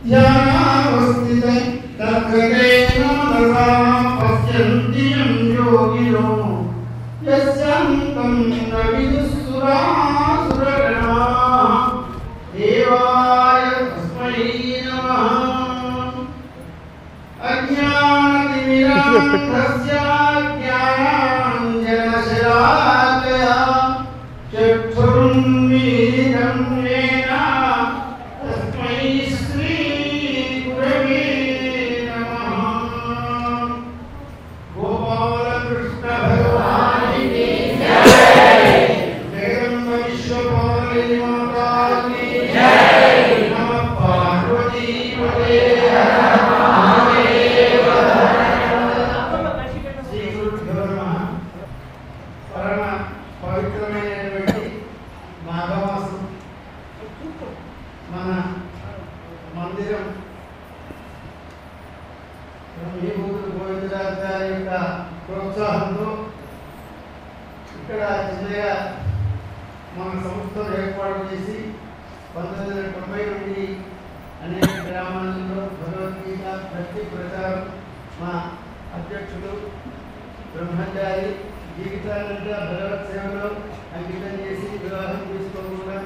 ధ్యానావస్థితం తద్గతేన మనసా పశ్యంతి యం యోగినో యస్యాంతం న విదుస్సురాసురగణా దేవాయ తస్మై నమః అజ్ఞానతిమిరాంతస్య జ్ఞానాంజనశలాకయా చక్షురున్మీలితం येन తస్మై శ్రీగురవే నమః గోపాలకృష్ణ భగవానికి జగదంబ విశ్వపాలిని మాతాకి నమః పార్వతీ పదే శ్రీ గురుభ్యో నమః పరమ పవిత్రమైనటువంటి మాఘమాసం మన మందిరం బ్రహ్మీభూతుడు గోవిందరాజు గారి యొక్క ప్రోత్సాహంతో ఇక్కడ చిన్నగా మన సంస్థను ఏర్పాటు చేసి పంతొమ్మిది వందల తొంభై నుండి అనేక గ్రామాలలో భగవద్గీత భక్తి ప్రచారం మా అధ్యక్షుడు బ్రహ్మచారి జీవితానంతా భగవత్ సేవలో అంకితం చేసి వివాహం చేసుకోకుండా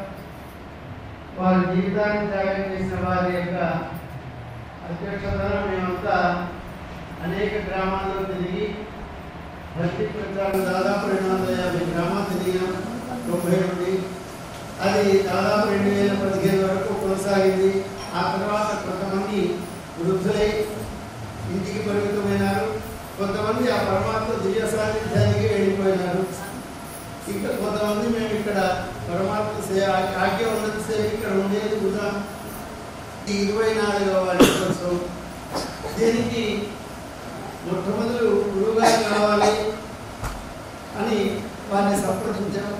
వారి జీవితాన్ని త్యాగం చేసిన వారి యొక్క అధ్యక్షతన మేమంతా అనేక గ్రామాల్లో తిరిగి భక్తి ప్రచారం దాదాపు రెండు వందల యాభై గ్రామాలు తిరిగాం తొంభై నుండి అది దాదాపు రెండు వేల పదిహేను వరకు కొనసాగింది ఆ తర్వాత కొంతమంది వృద్ధులై ఇంటికి పరిమితమైనారు కొంతమంది ఆ పరమాత్మ దివ్య సాన్నిధ్యానికి వెళ్ళిపోయినారు ఇంకా కొంతమంది మేము ఇక్కడ పరమాత్మ సేవ ఆజ్ఞ ఉన్నత సేవ ఇక్కడ ఉండేది కూడా ఈ ఇరవై నాలుగవ వార్షికోత్సవం దీనికి మొట్టమొదలు గురువుగా కావాలి అని వారిని సంప్రదించాం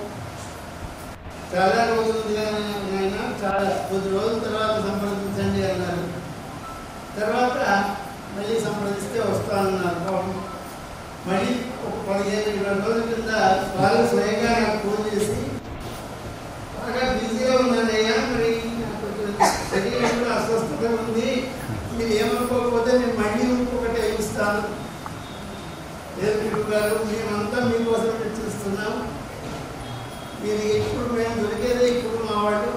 చాలా రోజులు ఉంది కదా నాయన చాలా కొద్ది రోజుల తర్వాత సంప్రదించండి అన్నారు తర్వాత మళ్ళీ సంప్రదిస్తే వస్తానన్నారు పాపం మళ్ళీ ఒక పదిహేను ఇరవై రోజుల కింద వాళ్ళు స్వయంగా నాకు ఫోన్ చేసి బాగా బిజీగా ఉన్నానయ్యా మరి నాకు కొంచెం శరీరంలో అస్వస్థత ఉంది మీరు ఏమనుకోకపోతే నేను మళ్ళీ ఇంకొకటి ఇస్తాను లేదు గురువు గారు మేమంతా మీకోసం చూస్తున్నాం మీరు ఇప్పుడు మేము దొరికేదే ఇప్పుడు మా వాళ్ళు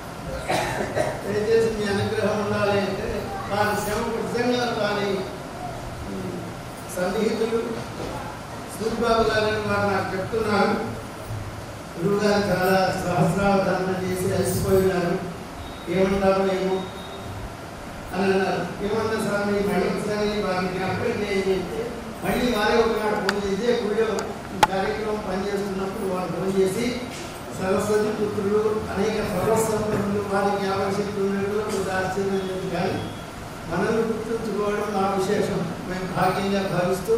దయచేసి మీ అనుగ్రహం ఉండాలి అంటే వారి శ్రమకు నిజంగా వారి ఉమ్, సన్నిహితులు సూర్యబాబు గారని వారు నాకు చెప్తున్నారు గురువు గారు చాలా సహస్రావధానం చేసి అలసిపోయినారు ఏమంటారు ఏమో అని అన్నారు ఏమన్నా స్వామి మళ్ళీ ఒకసారి వారిని జ్ఞాపకం చేయండి మళ్ళీ వారే ఒకనాడు ఫోన్ చేసి గుడిలో ఈ కార్యక్రమం పనిచేస్తున్నప్పుడు వారు ఫోన్ చేసి సరస్వతి పుత్రులు అనేక సర్వస్వతులు వారి జ్ఞాపక శక్తి ఉన్నట్లు కొంత ఆశ్చర్యం లేదు కానీ మనల్ని గుర్తుంచుకోవడం నా విశేషం మేము భాగ్యంగా భావిస్తూ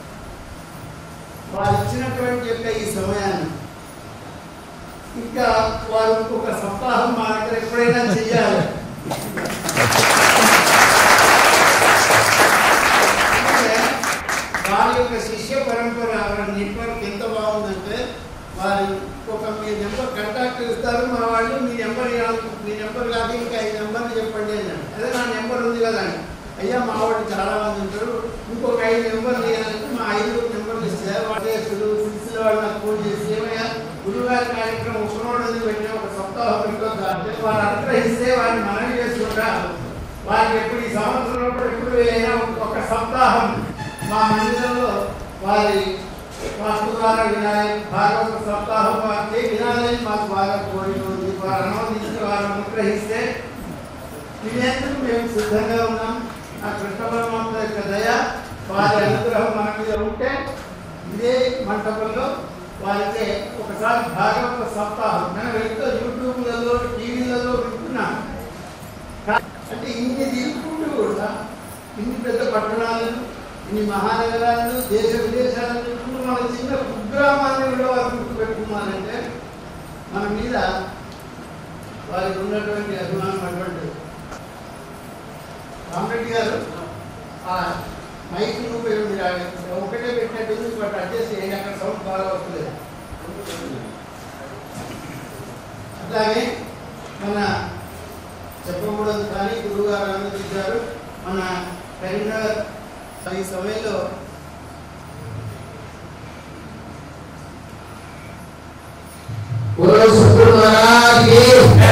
వారు ఇచ్చినటువంటి యొక్క ఈ సమయాన్ని ఇంకా వారు ఒక సప్తాహం మా దగ్గర ఎప్పుడైనా చెయ్యాలి అంటే వారి యొక్క శిష్య పరంపర వారి నెట్వర్క్ ఎంత బాగుందంటే వారి ఒక మీ నెంబర్ కాంటాక్ట్ ఇస్తారు మా వాళ్ళు మీ నెంబర్ ఇవ్వాలి మీ నెంబర్ కాక ఇంకా ఈ నెంబర్ చెప్పండి అన్నాడు అదే నా నెంబర్ ఉంది కదా అని అయ్యా మా వాళ్ళు చాలా మంది ఉంటారు ఇంకొక ఐదు నెంబర్లు ఇవ్వాలంటే మా ఐదు నెంబర్లు ఇస్తే వాడేసులు సిక్స్లో వాళ్ళు నాకు ఫోన్ చేసి ఏమయ్యా గురుగారి కార్యక్రమం ఒకరోజు పెట్టిన ఒక సప్తాహం పెట్టొద్దా అంటే వారు అనుగ్రహిస్తే వారిని మనవి చేసుకుంటా వారికి ఎప్పుడు ఈ సంవత్సరంలో ఎప్పుడు అయినా ఒక సప్తాహం మా మందిరంలో వారి వాస్తు ద్వారా వినాలి భాగవత సప్తాహం వారికి వినాలని మాకు బాగా కోరిక ఉంది వారు అనుమతించి వారు అనుగ్రహిస్తే వినేందుకు మేము సిద్ధంగా ఉన్నాం ఆ కృష్ణ పరమాత్మ యొక్క దయ వారి అనుగ్రహం మన మీద ఉంటే ఇదే మంటపంలో వారికి ఒకసారి భాగవత సప్తాహం మనం ఎంతో యూట్యూబ్లలో టీవీలలో వింటున్నాం అంటే ఇన్ని తీసుకుంటూ కూడా ఇన్ని పెద్ద పట్టణాలను ఇన్ని మహానగరాలను దేశ విదేశాలను చూసుకుంటూ మన చిన్న కుగ్రామాన్ని కూడా వారు గుర్తుపెట్టుకున్నారంటే మన మీద వారికి ఉన్నటువంటి అభిమానం అటువంటిది రామరెడ్డి గారు ఆ మైక్ నువ్వు మీరు ఆ ఒకటే పెట్టినట్టు బట్ అడ్జస్ట్ చేయండి అక్కడ సౌండ్ బాగా వస్తుంది అట్లాగే మన చెప్పకూడదు కానీ గురువు గారు అనుమతించారు మన కరీంనగర్ ఈ సమయంలో बोलो सतगुरु महाराज की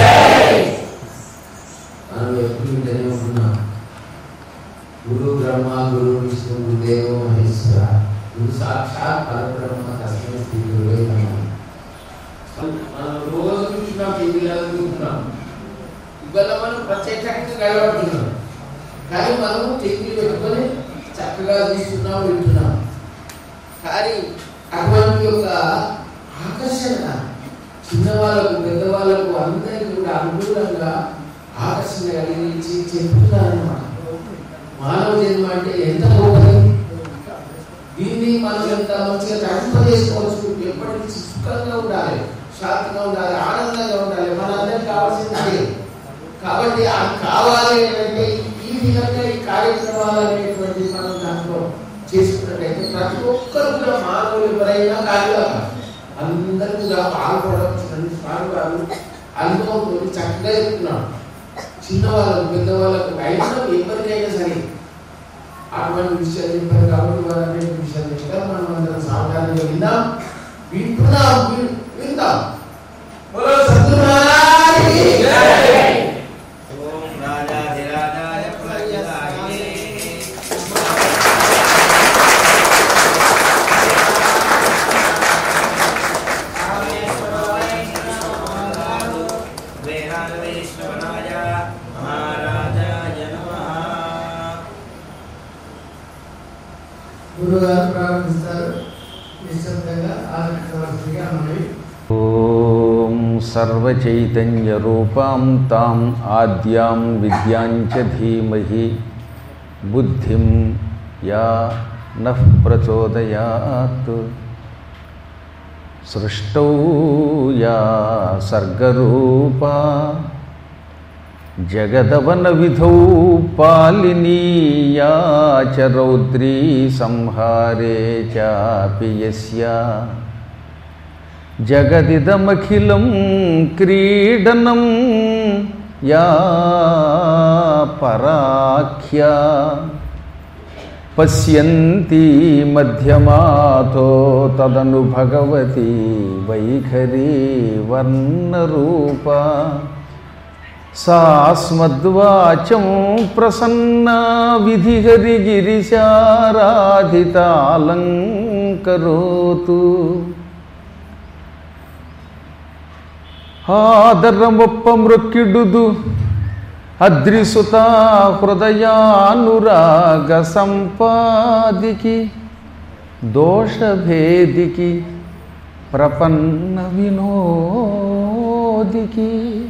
మనం ఎప్పుడు వింటూనే ఉంటున్నాం గురు బ్రహ్మ గురు విష్ణు గురుదేవ మహేశ్వర గురు సాక్షాత్ పరబ్రహ్మ తస్మై శ్రీ గురువే నమః మనం రోజు చూస్తున్నాం టీవీలో చూస్తున్నాం ఇవాళ మనం ప్రత్యక్షంగా కలవడుతున్నాం కానీ మనం టీవీ పెట్టుకొని చక్కగా చూస్తున్నాం వింటున్నాం కానీ అటువంటి యొక్క ఆకర్షణ చిన్నవాళ్ళకు పెద్దవాళ్ళకు అందరికీ కూడా అనుకూలంగా ఆకర్షణ కలిగించి చెప్తున్నారన్నమాట మానవ జన్మ అంటే ఎంత గొప్పది దీన్ని మనం ఎంత మంచిగా తడుపు చేసుకోవచ్చు ఎప్పటికీ సుఖంగా ఉండాలి శాంతిగా ఉండాలి ఆనందంగా ఉండాలి మనందరికి కావాల్సింది అదే కాబట్టి అది కావాలి అంటే ఈ విధంగా ఈ కార్యక్రమాలు అనేటువంటి మనం దాంట్లో చేసుకున్నట్టయితే ప్రతి ఒక్కరు కూడా మానవులు ఎవరైనా కానీ అందరూ కూడా పాల్పడవచ్చు పాల్గొనాలి అనుభవం చక్కగా చెప్తున్నాం చిన్నవాళ్ళకు పెద్దవాళ్ళకు అయినా ఎవరికైనా సరే అటువంటి విషయాలు చెప్పారు కాబట్టి వారు అనేక విషయాలు చెప్తారు మనం అందరం సావధానంగా విందాం వింటున్నాం విన్- విందాం బోలో సద్గురు మహారాజ్ కి జై. ఓం రాజాధిరాజాయ ప్రజలాయే వేరాజవేశ్వరాయ మహారాజాయ నమః గురుగారు ప్రారంభిస్తారు నిశ్శబ్దంగా ఆలోచించవలసిందిగా మనవి ఓం సర్వచైతన్యరూపాం తాం ఆద్యాం విద్యాం చ ధీమహి బుద్ధిం యా నః ప్రచోదయాత్ సృష్టౌ యా సర్గరూపా జగదవన విధౌ పాలినీయా చ రౌద్రీ సంహారే చాపి యస్యా జగదిదమఖిలం క్రీడనం యా పరాఖ్యా పశ్యంతి మధ్యమాతో తదను భగవతి వైఖరీ వర్ణరూప సాస్మద్వాచం ప్రసన్నా విధిహరిగిరిశారాధితాలంకరోతు ఆదరమొప్ప మృక్కిడుదు అద్రిసుత హృదయానురాగ సంపాదికి దోషభేదికి ప్రపన్న వినోదికి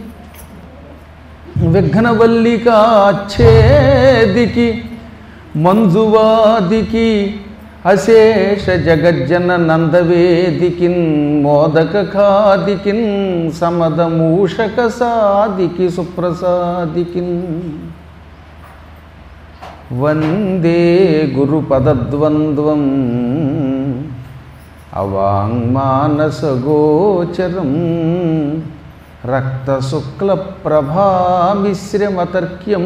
విఘ్నవల్లికాచ్ఛేదికి మంజువాదికి అశేష జగజ్జన నందవేదికిన్ మోదక ఖాదికిన్ సమదమూషక సాదికి సుప్రసాదికిన్ వందే గురుపదద్వంద్వం అవాంగ్మానసగోచరం రక్తశుక్లప్రభామిశ్రమతర్క్యం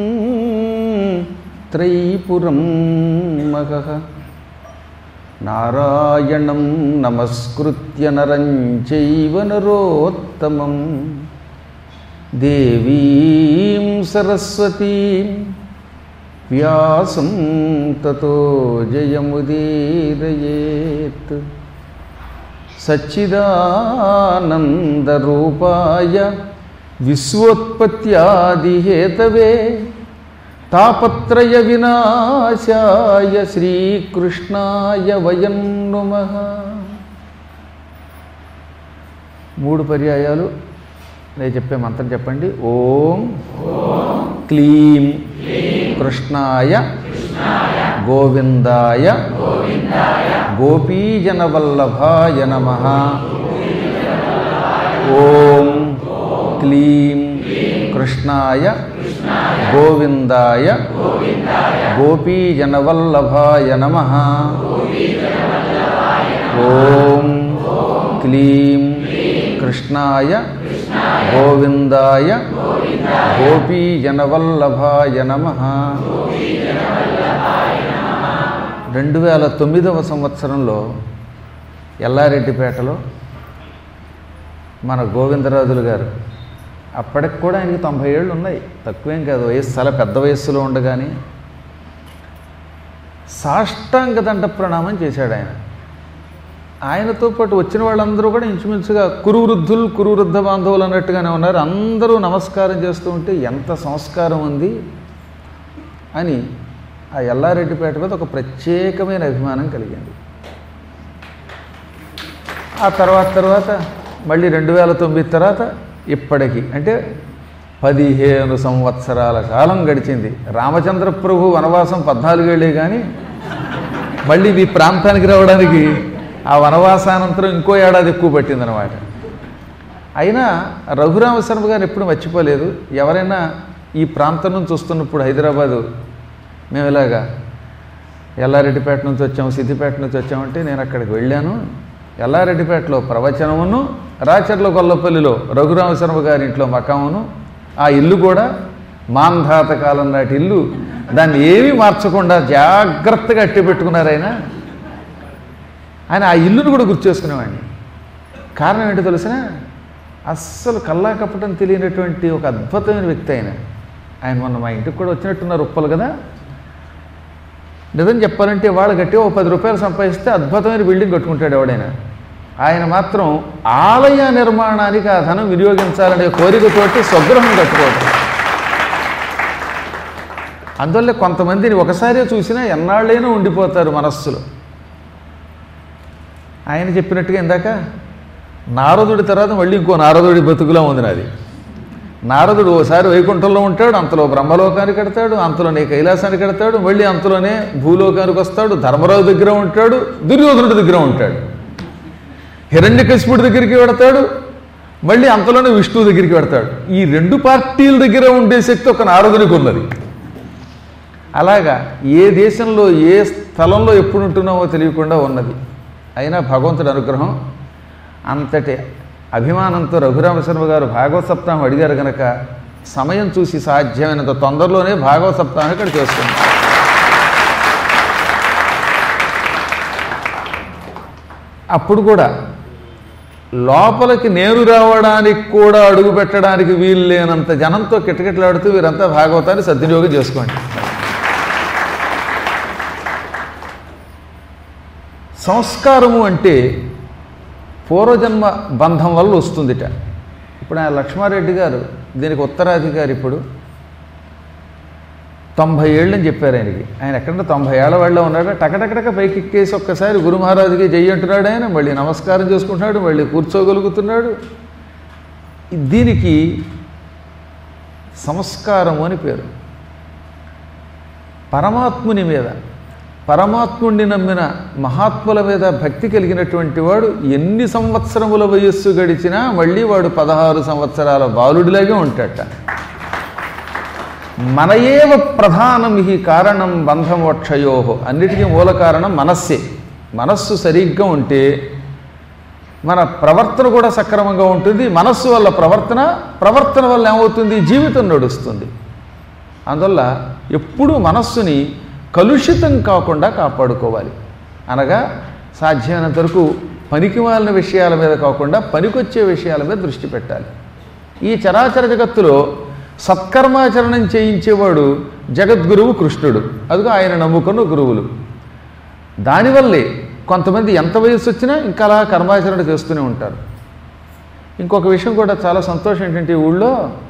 త్రైపురం మగః నారాయణం నమస్కృత్య నరం చైవ నరోత్తమం దేవీం సరస్వతీం వ్యాసం తతో జయముదీరయేత్ సచ్చిదానందరూపాయ విశ్వోత్పత్యాదిహేతవే తాపత్రయ వినాశాయ శ్రీకృష్ణాయ వయం నుమః మూడు పర్యాయాలు నేను చెప్పే మంత్రం చెప్పండి ఓం క్లీం కృష్ణాయ గోవిందాయ గోపీజనవల్లభాయ నమ ఓం క్లీం కృష్ణాయ గోవిందాయ గోపీజనవల్లభాయ నమ ఓం క్లీం కృష్ణాయ గోవిందాయ గోపీజనవల్లభాయ నమ రెండు వేల తొమ్మిదవ సంవత్సరంలో ఎల్లారెడ్డిపేటలో మన గోవిందరాజులు గారు అప్పటికి కూడా ఆయనకి తొంభై ఏళ్ళు ఉన్నాయి తక్కువేం కాదు వయస్సు చాలా పెద్ద వయస్సులో ఉండగానే సాష్టాంగ దండ ప్రణామం చేశాడు ఆయన ఆయనతో పాటు వచ్చిన వాళ్ళందరూ కూడా ఇంచుమించుగా కురువృద్ధులు కురువృద్ధ బాంధవులు అన్నట్టుగానే ఉన్నారు అందరూ నమస్కారం చేస్తూ ఉంటే ఎంత సంస్కారం ఉంది అని ఆ ఎల్లారెడ్డిపేట మీద ఒక ప్రత్యేకమైన అభిమానం కలిగింది ఆ తర్వాత తర్వాత మళ్ళీ రెండు వేల తొమ్మిది తర్వాత ఇప్పటికి అంటే పదిహేను సంవత్సరాల కాలం గడిచింది రామచంద్ర ప్రభు వనవాసం పద్నాలుగేళ్ళే కానీ మళ్ళీ ఈ ప్రాంతానికి రావడానికి ఆ వనవాసానంతరం ఇంకో ఏడాది ఎక్కువ పట్టిందనమాట అయినా రఘురామ శర్మ గారు ఎప్పుడు మర్చిపోలేదు ఎవరైనా ఈ ప్రాంతం నుంచి వస్తున్నప్పుడు హైదరాబాదు మేము ఇలాగా ఎల్లారెడ్డిపేట నుంచి వచ్చాము సిద్దిపేట నుంచి వచ్చామంటే నేను అక్కడికి వెళ్ళాను ఎల్లారెడ్డిపేటలో ప్రవచనమును రాచర్ల కొల్లపల్లిలో రఘురామ శర్మ గారి ఇంట్లో మకామును ఆ ఇల్లు కూడా మాంధాత కాలం నాటి ఇల్లు దాన్ని ఏమీ మార్చకుండా జాగ్రత్తగా అట్టి పెట్టుకున్నారు ఆయన ఆయన ఆ ఇల్లును కూడా గుర్తు చేసుకునేవాడిని కారణం ఏంటో తెలిసిన అస్సలు కల్లా కప్పటం తెలియనటువంటి ఒక అద్భుతమైన వ్యక్తి ఆయన ఆయన మొన్న మా ఇంటికి కూడా వచ్చినట్టున్నారు ఉప్పలు కదా నిజం చెప్పాలంటే వాళ్ళు గట్టి ఓ పది రూపాయలు సంపాదిస్తే అద్భుతమైన బిల్డింగ్ కట్టుకుంటాడు ఎవడైనా ఆయన మాత్రం ఆలయ నిర్మాణానికి ఆ ధనం వినియోగించాలనే కోరికతోటి స్వగృహం కట్టుకోవడం అందువల్ల కొంతమందిని ఒకసారి చూసినా ఎన్నాళ్ళైనా ఉండిపోతారు మనస్సులో ఆయన చెప్పినట్టుగా ఇందాక నారదుడి తర్వాత మళ్ళీ ఇంకో నారదుడి బతుకులా ఉంది నాది నారదుడు ఓసారి వైకుంఠంలో ఉంటాడు అంతలో బ్రహ్మలోకానికి కడతాడు అంతలోనే కైలాసానికి కడతాడు మళ్ళీ అంతలోనే భూలోకానికి వస్తాడు ధర్మరాజు దగ్గర ఉంటాడు దుర్యోధనుడి దగ్గర ఉంటాడు హిరణ్యకశిపుడి దగ్గరికి వెడతాడు మళ్ళీ అంతలోనే విష్ణువు దగ్గరికి వెడతాడు ఈ రెండు పార్టీల దగ్గర ఉండే శక్తి ఒక నారదునికి ఉన్నది అలాగా ఏ దేశంలో ఏ స్థలంలో ఎప్పుడు ఉంటున్నామో తెలియకుండా ఉన్నది అయినా భగవంతుడి అనుగ్రహం అంతటి అభిమానంతో రఘురామ శర్మ గారు భాగవత సప్తాహం అడిగారు గనక సమయం చూసి సాధ్యమైనంత తొందరలోనే భాగవత సప్తాహం ఇక్కడ చేస్తుంది అప్పుడు కూడా లోపలికి నేరు రావడానికి కూడా అడుగు పెట్టడానికి వీలు లేనంత జనంతో కిటకిటలాడుతూ వీరంతా భాగవతాన్ని సద్వినియోగం చేసుకోండి సంస్కారము అంటే పూర్వజన్మ బంధం వల్ల వస్తుందిట ఇప్పుడు ఆయన లక్ష్మారెడ్డి గారు దీనికి ఉత్తరాధికారి ఇప్పుడు తొంభై ఏళ్ళని చెప్పారు ఆయనకి ఆయన ఎక్కడ తొంభై ఏళ్ళ వాళ్ళ ఉన్నాడు టకటకటక పైకి ఎక్కేసి ఒక్కసారి గురు మహారాజుకి జై అంటున్నాడు ఆయన మళ్ళీ నమస్కారం చేసుకుంటున్నాడు మళ్ళీ కూర్చోగలుగుతున్నాడు దీనికి సంస్కారము అని పేరు పరమాత్ముని మీద పరమాత్ముడిని నమ్మిన మహాత్ముల మీద భక్తి కలిగినటువంటి వాడు ఎన్ని సంవత్సరముల వయస్సు గడిచినా మళ్ళీ వాడు పదహారు సంవత్సరాల బాలుడిలాగే ఉంటాడట మనయేవ ప్రధానం ఈ కారణం బంధమోక్షయో అన్నిటికీ మూల కారణం మనస్సే మనస్సు సరిగ్గా ఉంటే మన ప్రవర్తన కూడా సక్రమంగా ఉంటుంది మనస్సు వల్ల ప్రవర్తన ప్రవర్తన వల్ల ఏమవుతుంది జీవితం నడుస్తుంది అందువల్ల ఎప్పుడూ మనస్సుని కలుషితం కాకుండా కాపాడుకోవాలి అనగా సాధ్యమైనంత వరకు పనికి మాలిన విషయాల మీద కాకుండా పనికొచ్చే విషయాల మీద దృష్టి పెట్టాలి ఈ చరాచర జగత్తులో సత్కర్మాచరణం చేయించేవాడు జగద్గురువు కృష్ణుడు అదిగో ఆయన నమ్ముకున్న గురువులు దానివల్లే కొంతమంది ఎంత వయస్సు వచ్చినా ఇంకా అలా కర్మాచరణ చేస్తూనే ఉంటారు ఇంకొక విషయం కూడా చాలా సంతోషం ఏంటంటే ఈ ఊళ్ళో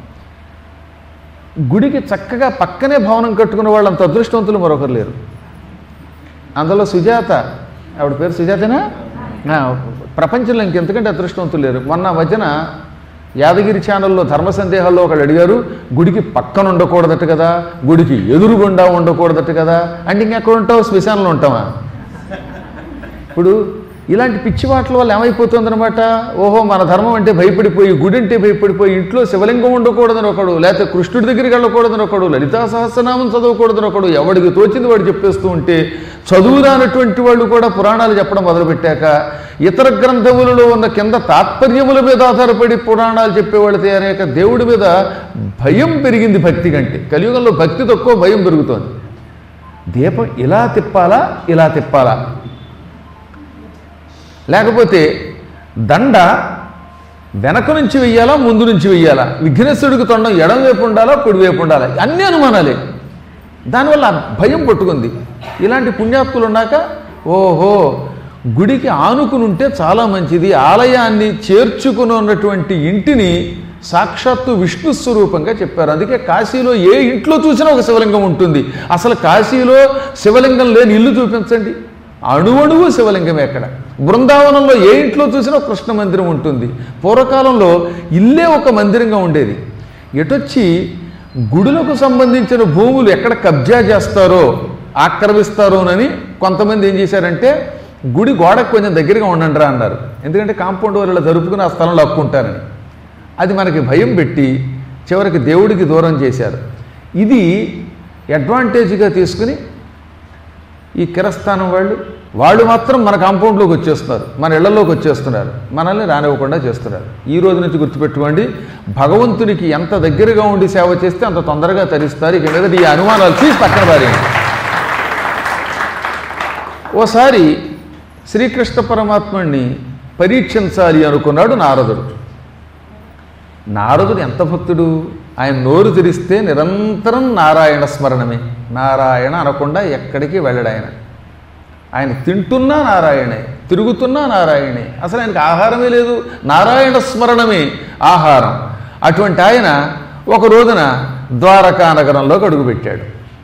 గుడికి చక్కగా పక్కనే భవనం కట్టుకున్న వాళ్ళు అంత అదృష్టవంతులు మరొకరు లేరు అందులో సుజాత ఆవిడ పేరు సుజాతనా ఆ, ప్రపంచంలో ఇంకెంతకంటే అదృష్టవంతులు లేరు మొన్న మధ్యన యాదగిరి ఛానల్లో ధర్మ సందేహాల్లో ఒకళ్ళు అడిగారు గుడికి పక్కన ఉండకూడదట కదా గుడికి ఎదురుగుండా ఉండకూడదట కదా అంటే ఇంకెక్కడ ఉంటావు శ్మశానంలో ఉంటావా ఇప్పుడు ఇలాంటి పిచ్చి వాటల వల్ల ఏమైపోతుందన్నమాట ఓహో మన ధర్మం అంటే భయపడిపోయి గుడి అంటే భయపడిపోయి ఇంట్లో శివలింగం ఉండకూడదని ఒకడు లేకపోతే కృష్ణుడి దగ్గరికి వెళ్ళకూడదని ఒకడు లలితా సహస్రనామం చదవకూడదని ఒకడు ఎవడికి తోచింది వాడు చెప్పేస్తూ ఉంటే చదువు రానటువంటి వాళ్ళు కూడా పురాణాలు చెప్పడం మొదలుపెట్టాక ఇతర గ్రంథములలో ఉన్న కింద తాత్పర్యముల మీద ఆధారపడి పురాణాలు చెప్పేవాళ్ళు తయారయ్యాక దేవుడి మీద భయం పెరిగింది భక్తి కంటే కలియుగంలో భక్తి తక్కువ భయం పెరుగుతోంది దీపం ఇలా తిప్పాలా ఇలా తిప్పాలా లేకపోతే దండ వెనక నుంచి వెయ్యాలా ముందు నుంచి వెయ్యాలా విఘ్నేశ్వరుడికి తొండం ఎడం వైపు ఉండాలా కుడి వైపు ఉండాలా అన్ని అనుమానాలే దానివల్ల ఆ భయం పట్టుకుంది ఇలాంటి పుణ్యాత్ములు ఉన్నాక ఓహో గుడికి ఆనుకుని ఉంటే చాలా మంచిది ఆలయాన్ని చేర్చుకుని ఉన్నటువంటి ఇంటిని సాక్షాత్తు విష్ణు స్వరూపంగా చెప్పారు అందుకే కాశీలో ఏ ఇంట్లో చూసినా ఒక శివలింగం ఉంటుంది అసలు కాశీలో శివలింగం లేని ఇల్లు చూపించండి అణువణువు శివలింగం ఎక్కడ బృందావనంలో ఏ ఇంట్లో చూసినా కృష్ణ మందిరం ఉంటుంది పూర్వకాలంలో ఇల్లే ఒక మందిరంగా ఉండేది ఎటొచ్చి గుడులకు సంబంధించిన భూములు ఎక్కడ కబ్జా చేస్తారో ఆక్రమిస్తారోనని కొంతమంది ఏం చేశారంటే గుడి గోడకు కొంచెం దగ్గరగా ఉండండి రా అన్నారు ఎందుకంటే కాంపౌండ్ వాళ్ళు ఇలా జరుపుకుని ఆ స్థలంలో అక్కుంటారని అది మనకి భయం పెట్టి చివరికి దేవుడికి దూరం చేశారు ఇది అడ్వాంటేజ్గా తీసుకుని ఈ కిరస్థానం వాళ్ళు వాళ్ళు మాత్రం మన కాంపౌండ్లోకి వచ్చేస్తున్నారు మన ఇళ్లలోకి వచ్చేస్తున్నారు మనల్ని రానివ్వకుండా చేస్తున్నారు ఈ రోజు నుంచి గుర్తుపెట్టుకోండి భగవంతునికి ఎంత దగ్గరగా ఉండి సేవ చేస్తే అంత తొందరగా తరిస్తారు ఇక మీద ఈ అనుమానాలు తీసి పక్కన పారేయండి ఓసారి శ్రీకృష్ణ పరమాత్మని పరీక్షించాలి అనుకున్నాడు నారదుడు నారదుడు ఎంత భక్తుడు ఆయన నోరు తెరిస్తే నిరంతరం నారాయణ స్మరణమే నారాయణ అనకుండా ఎక్కడికి వెళ్ళడు ఆయన ఆయన తింటున్నా నారాయణే తిరుగుతున్నా నారాయణే అసలు ఆయనకి ఆహారమే లేదు నారాయణ స్మరణమే ఆహారం అటువంటి ఆయన ఒక రోజున ద్వారకా నగరంలోకి అడుగుపెట్టాడు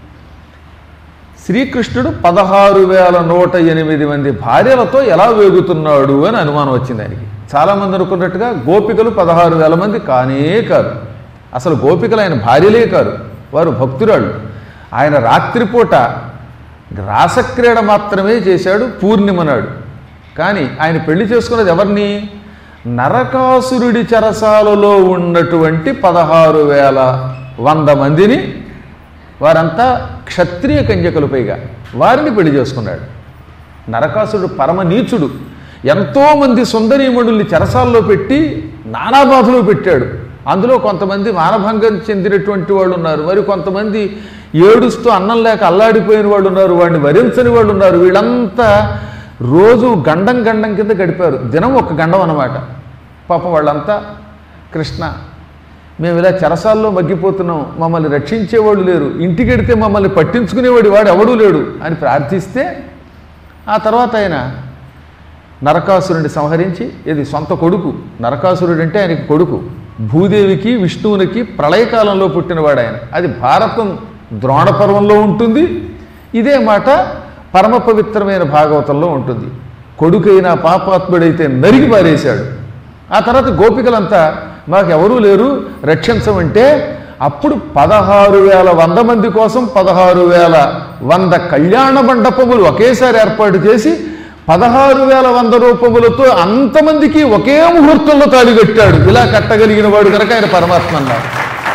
శ్రీకృష్ణుడు పదహారు వేల నూట ఎనిమిది మంది భార్యలతో ఎలా వేగుతున్నాడు అని అనుమానం వచ్చింది ఆయనకి చాలామంది అనుకున్నట్టుగా గోపికలు పదహారు వేల మంది కానే కాదు అసలు గోపికలు ఆయన భార్యలే కాదు వారు భక్తురాళ్ళు ఆయన రాత్రిపూట రాసక్రీడ మాత్రమే చేశాడు పూర్ణిమ నాడు కానీ ఆయన పెళ్లి చేసుకున్నది ఎవరిని నరకాసురుడి చెరసాలలో ఉన్నటువంటి పదహారు వేల వంద మందిని వారంతా క్షత్రియ కన్యకలు పైగా వారిని పెళ్లి చేసుకున్నాడు నరకాసుడు పరమ నీచుడు ఎంతోమంది సుందరీమణుల్ని చెరసాల్లో పెట్టి నానా బాధలు పెట్టాడు అందులో కొంతమంది మానభంగం చెందినటువంటి వాళ్ళు ఉన్నారు మరి కొంతమంది ఏడుస్తూ అన్నం లేక అల్లాడిపోయిన వాళ్ళు ఉన్నారు వాడిని వరించని వాళ్ళు ఉన్నారు వీళ్ళంతా రోజు గండం గండం కింద గడిపారు దినం ఒక గండం అన్నమాట పాపం వాళ్ళంతా కృష్ణ మేము ఇలా చెరసాల్లో మగ్గిపోతున్నాం మమ్మల్ని రక్షించేవాళ్ళు లేరు ఇంటికి వెడితే మమ్మల్ని పట్టించుకునేవాడు వాడు ఎవడూ లేడు అని ప్రార్థిస్తే ఆ తర్వాత ఆయన నరకాసురుడిని సంహరించి ఇది సొంత కొడుకు నరకాసురుడు అంటే ఆయనకి కొడుకు భూదేవికి విష్ణువునికి ప్రళయకాలంలో పుట్టినవాడు ఆయన అది భారతం ద్రోణ పర్వంలో ఉంటుంది ఇదే మాట పరమ పవిత్రమైన భాగవతంలో ఉంటుంది కొడుకైన పాపాత్ముడైతే నరికి పారేశాడు ఆ తర్వాత గోపికలంతా మాకెవరూ లేరు రక్షించమంటే అప్పుడు పదహారు వేల వంద మంది కోసం పదహారు వేల వంద కళ్యాణ మండపములు ఒకేసారి ఏర్పాటు చేసి పదహారు వేల వంద రూపములతో అంతమందికి ఒకే ముహూర్తంలో తాళి కట్టాడు ఇలా కట్టగలిగిన వాడు కనుక ఆయన పరమాత్మ అన్నారు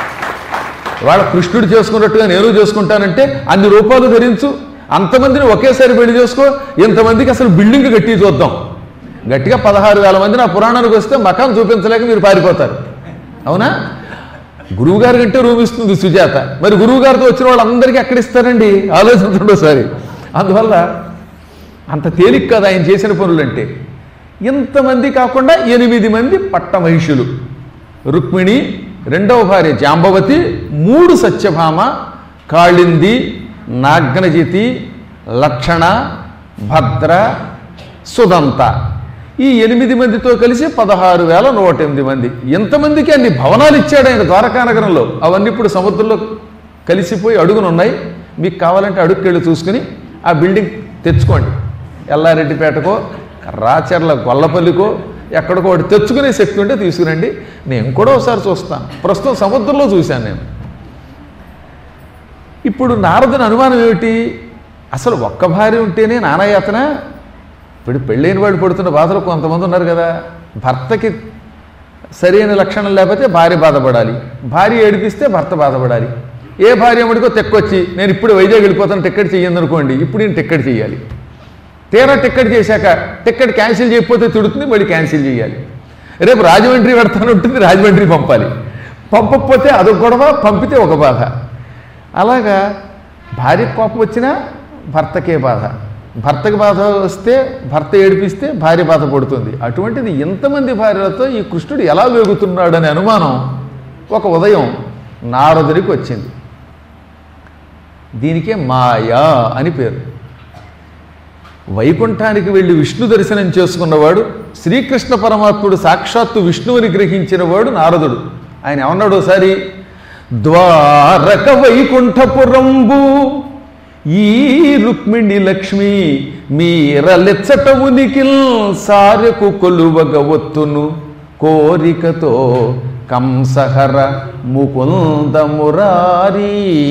వాళ్ళ కృష్ణుడు చేసుకున్నట్టుగా నేను చేసుకుంటానంటే అన్ని రూపాలు ధరించు అంతమందిని ఒకేసారి పెళ్లి చేసుకో ఇంతమందికి అసలు బిల్డింగ్ కట్టి చూద్దాం గట్టిగా పదహారు వేల మంది నా పురాణానికి వస్తే మకాం చూపించలేక మీరు పారిపోతారు అవునా గురువుగారి కంటే రూమ్ ఇస్తుంది సుజాత మరి గురువుగారితో వచ్చిన వాళ్ళందరికీ ఎక్కడ ఇస్తారండి ఆలోచించండి ఒకసారి అందువల్ల అంత తేలిక కదా ఆయన చేసిన పనులంటే ఇంతమంది కాకుండా ఎనిమిది మంది పట్టమహిషులు రుక్మిణి రెండవ భార్య జాంబవతి మూడు సత్యభామ కాళింది నాగ్నజితి లక్షణ భద్ర సుదంత ఈ ఎనిమిది మందితో కలిసి పదహారు వేల నూట ఎనిమిది మంది ఎంతమందికి అన్ని భవనాలు ఇచ్చాడు ఆయన ద్వారకా నగరంలో అవన్నీ ఇప్పుడు సముద్రంలో కలిసిపోయి అడుగునున్నాయి మీకు కావాలంటే అడుగుకెళ్ళి చూసుకుని ఆ బిల్డింగ్ తెచ్చుకోండి ఎల్లారెడ్డిపేటకో రాచర్ల గొల్లపల్లికో ఎక్కడికో ఒకటి తెచ్చుకునే శక్తి ఉంటే తీసుకురండి నేను కూడా ఒకసారి చూస్తాను ప్రస్తుతం సముద్రంలో చూశాను నేను ఇప్పుడు నారదుని అనుమానం ఏమిటి అసలు ఒక్క భార్య ఉంటేనే నానాయాతన ఇప్పుడు పెళ్ళైన వాడు పడుతున్న బాధలు కొంతమంది ఉన్నారు కదా భర్తకి సరైన లక్షణం లేకపోతే భార్య బాధపడాలి భార్య ఏడిపిస్తే భర్త బాధపడాలి ఏ భార్య మడికో తెక్కొచ్చి నేను ఇప్పుడు వైజాగ్ వెళ్ళిపోతాను టిక్కెట్ చెయ్యండి అనుకోండి ఇప్పుడు నేను టిక్కెట్ చెయ్యాలి తీరా టికెట్ చేశాక టికెట్ క్యాన్సిల్ చేయకపోతే తిడుతుంది మళ్ళీ క్యాన్సిల్ చేయాలి రేపు రాజమండ్రి పెడతాను ఉంటుంది రాజమండ్రి పంపాలి పంపకపోతే అదొక గొడవ పంపితే ఒక బాధ అలాగా భార్య కోపం వచ్చినా భర్తకే బాధ భర్తకి బాధ వస్తే భర్త ఏడిపిస్తే భార్య బాధ పడుతుంది అటువంటిది ఎంతమంది భార్యలతో ఈ కృష్ణుడు ఎలా వేగుతున్నాడనే అనుమానం ఒక ఉదయం నారదునికి వచ్చింది దీనికే మాయా అని పేరు వైకుంఠానికి వెళ్ళి విష్ణు దర్శనం చేసుకున్నవాడు శ్రీకృష్ణ పరమాత్ముడు సాక్షాత్తు విష్ణువుని గ్రహించిన వాడు నారదుడు ఆయన ఏమన్నాడు ఒకసారి ద్వారక వైకుంఠపురంబు ఈ రుక్మిణి లక్ష్మి మీరలెచ్చట ఉనికిల్ సారెకు కొలువగ ఒత్తును కోరికతో కంసహర ముకుంద మురారీ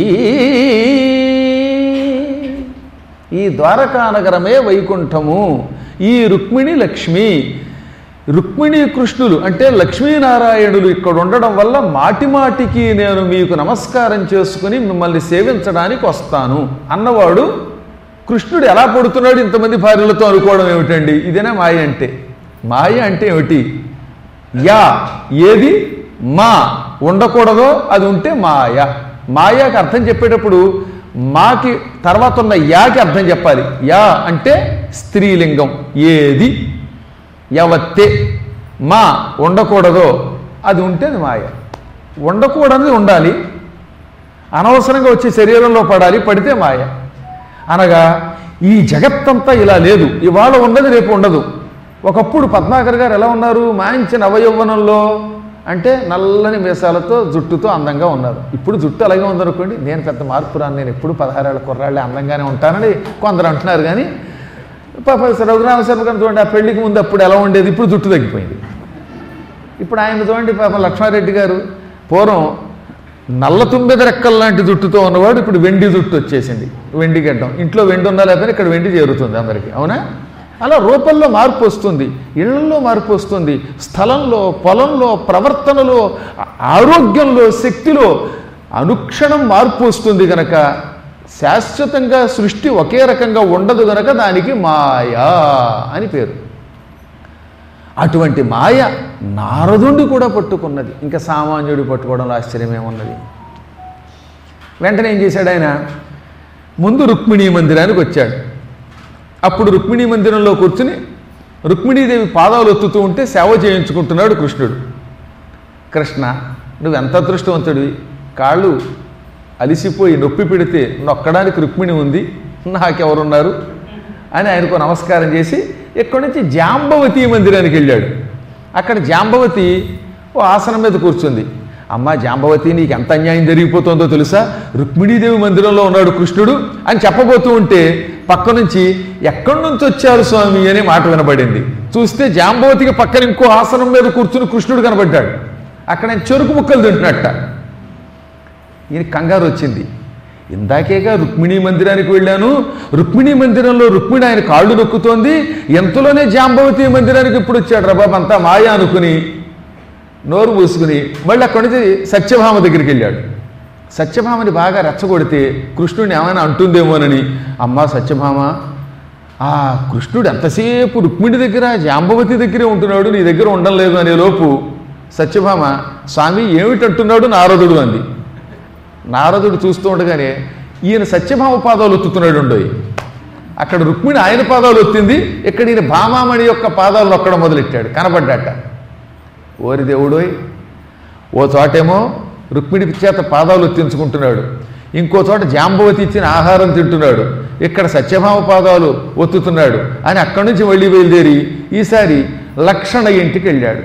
ఈ ద్వారకా నగరమే వైకుంఠము ఈ రుక్మిణి లక్ష్మి రుక్మిణి కృష్ణులు అంటే లక్ష్మీనారాయణులు ఇక్కడ ఉండడం వల్ల మాటి మాటికి నేను మీకు నమస్కారం చేసుకుని మిమ్మల్ని సేవించడానికి వస్తాను అన్నవాడు కృష్ణుడు ఎలా పడుతున్నాడు ఇంతమంది భార్యలతో అనుకోవడం ఏమిటండి ఇదేనా మాయ అంటే మాయ అంటే ఏమిటి యా ఏది మా ఉండకూడదో అది ఉంటే మాయ మాయాకి అర్థం చెప్పేటప్పుడు మాకి తర్వాత ఉన్న యాకి అర్థం చెప్పాలి యా అంటే స్త్రీలింగం ఏది యవత్తే మా ఉండకూడదో అది ఉంటే అది మాయ ఉండకూడనిది ఉండాలి అనవసరంగా వచ్చి శరీరంలో పడాలి పడితే మాయ అనగా ఈ జగత్తంతా ఇలా లేదు ఇవాళ ఉన్నది రేపు ఉండదు ఒకప్పుడు పద్మాకర్ గారు ఎలా ఉన్నారు మంచి నవయౌవనంలో అంటే నల్లని మీసాలతో జుట్టుతో అందంగా ఉన్నారు ఇప్పుడు జుట్టు అలాగే ఉందనుకోండి నేను పెద్ద మార్పు రాను నేను ఎప్పుడు పదహారేళ్ళ కుర్రాళ్ళే అందంగానే ఉంటానని కొందరు అంటున్నారు కానీ పాప రఘురామ శర్మ గారిని చూడండి ఆ పెళ్లికి ముందు అప్పుడు ఎలా ఉండేది ఇప్పుడు జుట్టు తగ్గిపోయింది ఇప్పుడు ఆయన చూడండి పాప లక్ష్మారెడ్డి గారు పూర్వం నల్ల తుమ్మెద రెక్కల లాంటి జుట్టుతో ఉన్నవాడు ఇప్పుడు వెండి జుట్టు వచ్చేసింది వెండి గడ్డం ఇంట్లో వెండి ఉన్నా లేకపోతే ఇక్కడ వెండి చేరుతుంది అందరికీ అవునా అలా రూపంలో మార్పు వస్తుంది ఇళ్లలో మార్పు వస్తుంది స్థలంలో పొలంలో ప్రవర్తనలో ఆ- ఆరోగ్యంలో శక్తిలో అనుక్షణం మార్పు వస్తుంది గనక శాశ్వతంగా సృష్టి ఒకే రకంగా ఉండదు గనక దానికి మాయా అని పేరు అటువంటి మాయ నారదుండి కూడా పట్టుకున్నది ఇంకా సామాన్యుడు పట్టుకోవడంలో ఆశ్చర్యమేమున్నది వెంటనే ఏం చేశాడు ఆయన ముందు రుక్మిణీ మందిరానికి వచ్చాడు అప్పుడు రుక్మిణీ మందిరంలో కూర్చుని రుక్మిణీదేవి పాదాలు ఒత్తుతూ ఉంటే సేవ చేయించుకుంటున్నాడు కృష్ణుడు కృష్ణ నువ్వు ఎంత అదృష్టవంతుడివి కాళ్ళు అలిసిపోయి నొప్పి పెడితే నొక్కడానికి రుక్మిణి ఉంది నాకెవరున్నారు అని ఆయనకు నమస్కారం చేసి ఇక్కడి నుంచి జాంబవతి మందిరానికి వెళ్ళాడు అక్కడ జాంబవతి ఓ ఆసనం మీద కూర్చుంది అమ్మా జాంబవతి నీకు ఎంత అన్యాయం జరిగిపోతుందో తెలుసా రుక్మిణీదేవి మందిరంలో ఉన్నాడు కృష్ణుడు అని చెప్పబోతూ ఉంటే పక్క నుంచి ఎక్కడి నుంచి వచ్చారు స్వామి అనే మాట వినబడింది చూస్తే జాంబవతికి పక్కన ఇంకో ఆసనం మీద కూర్చుని కృష్ణుడు కనబడ్డాడు అక్కడ ఆయన చెరుకు ముక్కలు తింటున్నట్ట ఈయన కంగారు వచ్చింది ఇందాకేగా రుక్మిణీ మందిరానికి వెళ్ళాను రుక్మిణీ మందిరంలో రుక్మిణి ఆయన కాళ్ళు నొక్కుతోంది ఎంతలోనే జాంబవతి మందిరానికి ఇప్పుడు వచ్చాడు రా బాబు అంతా మాయ అనుకుని నోరు మూసుకుని మళ్ళీ అక్కడి నుంచి సత్యభామ దగ్గరికి వెళ్ళాడు సత్యభామని బాగా రెచ్చగొడితే కృష్ణుడిని ఏమైనా అంటుందేమోనని అమ్మా సత్యభామ ఆ కృష్ణుడు ఎంతసేపు రుక్మిణి దగ్గర జాంబవతి దగ్గరే ఉంటున్నాడు నీ దగ్గర ఉండడం లేదు అనే లోపు సత్యభామ స్వామి ఏమిటంటున్నాడు నారదుడు అంది నారదుడు చూస్తూ ఉండగానే ఈయన సత్యభామ పాదాలు ఒత్తుతున్నాడు ఉండోయి అక్కడ రుక్మిణి ఆయన పాదాలు ఒత్తింది ఇక్కడ ఈయన భామామణి యొక్క పాదాలు నొక్కడం మొదలెట్టాడు కనబడ్డాట ఓరి దేవుడోయ్ ఓ చోటేమో రుక్మిణి చేత పాదాలు ఒత్తించుకుంటున్నాడు ఇంకో చోట జాంబవతి ఇచ్చిన ఆహారం తింటున్నాడు ఇక్కడ సత్యభామ పాదాలు ఒత్తుతున్నాడు అని అక్కడి నుంచి మళ్ళీ బయలుదేరి ఈసారి లక్షణ ఇంటికి వెళ్ళాడు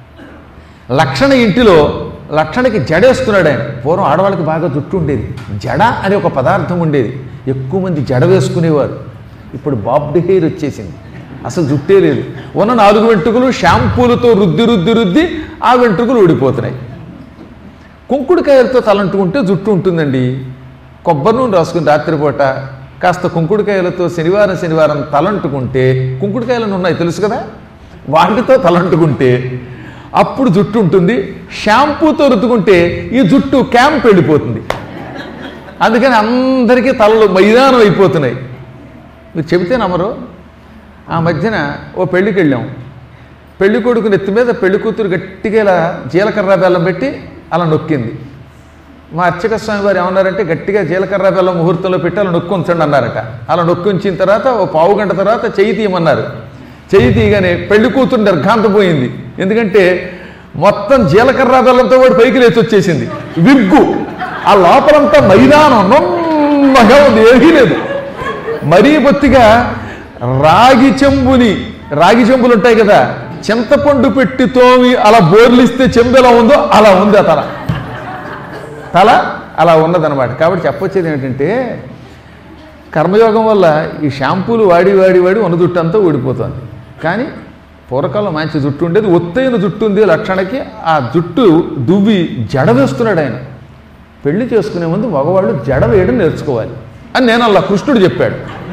లక్షణ ఇంటిలో లక్షణకి జడేస్తున్నాడు ఆయన పూర్వం ఆడవాళ్ళకి బాగా జుట్టు ఉండేది జడ అనే ఒక పదార్థం ఉండేది ఎక్కువ మంది జడ వేసుకునేవారు ఇప్పుడు బాబ్డ్ హెయిర్ వచ్చేసింది అసలు జుట్టే లేదు ఉన్న నాలుగు వెంట్రుకలు షాంపూలతో రుద్ది రుద్ది రుద్ది ఆ వెంట్రుకలు ఊడిపోతున్నాయి కుంకుడుకాయలతో తలంటుకుంటే జుట్టు ఉంటుందండి కొబ్బరి నూనె రాసుకుని రాత్రిపూట కాస్త కుంకుడుకాయలతో శనివారం శనివారం తలంటుకుంటే కుంకుడుకాయలను ఉన్నాయి తెలుసు కదా వాటితో తలంటుకుంటే అప్పుడు జుట్టు ఉంటుంది షాంపూతో రుద్దుకుంటే ఈ జుట్టు క్యాంప్ వెళ్ళిపోతుంది అందుకని అందరికీ తలలు మైదానం అయిపోతున్నాయి మీరు చెబితే నమ్మరు ఆ మధ్యన ఓ పెళ్ళికి వెళ్ళాం పెళ్లి కొడుకు నెత్తి మీద పెళ్లి కూతురు గట్టిగా ఇలా జీలకర్ర బెల్లం పెట్టి అలా నొక్కింది మా అర్చక స్వామి వారు ఏమన్నారంటే గట్టిగా జీలకర్ర బెల్లం ముహూర్తంలో పెట్టి అలా నొక్కు ఉంచండి అన్నారట అలా నొక్కి ఉంచిన తర్వాత ఓ పావు గంట తర్వాత చెయ్యి తీయమన్నారు చెయ్యి తీయగానే పెళ్లి కూతురు నిర్ఘాంతపోయింది ఎందుకంటే మొత్తం జీలకర్ర బెల్లంతో వాడు పైకి లేచి వచ్చేసింది విగ్గు ఆ లోపలంతా మైదానం నొమ్మగా ఉంది ఏమీ లేదు మరీ బొత్తిగా రాగి చెంబుని రాగి చెంబులు ఉంటాయి కదా చింతపండు పెట్టి తోమి అలా బోర్లిస్తే చెంబు ఎలా ఉందో అలా ఉంది ఆ తల తల అలా ఉన్నదన్నమాట కాబట్టి చెప్పొచ్చేది ఏమిటంటే కర్మయోగం వల్ల ఈ షాంపూలు వాడి వాడి వాడి ఉన్న జుట్టు అంతా ఊడిపోతుంది కానీ పూర్వకాలం మంచి జుట్టు ఉండేది ఒత్తైన జుట్టు ఉంది లక్షణకి ఆ జుట్టు దువ్వి జడ వేస్తున్నాడు ఆయన పెళ్లి చేసుకునే ముందు మగవాళ్ళు జడ వేయడం నేర్చుకోవాలి అని నేను అలా కృష్ణుడు చెప్పాడు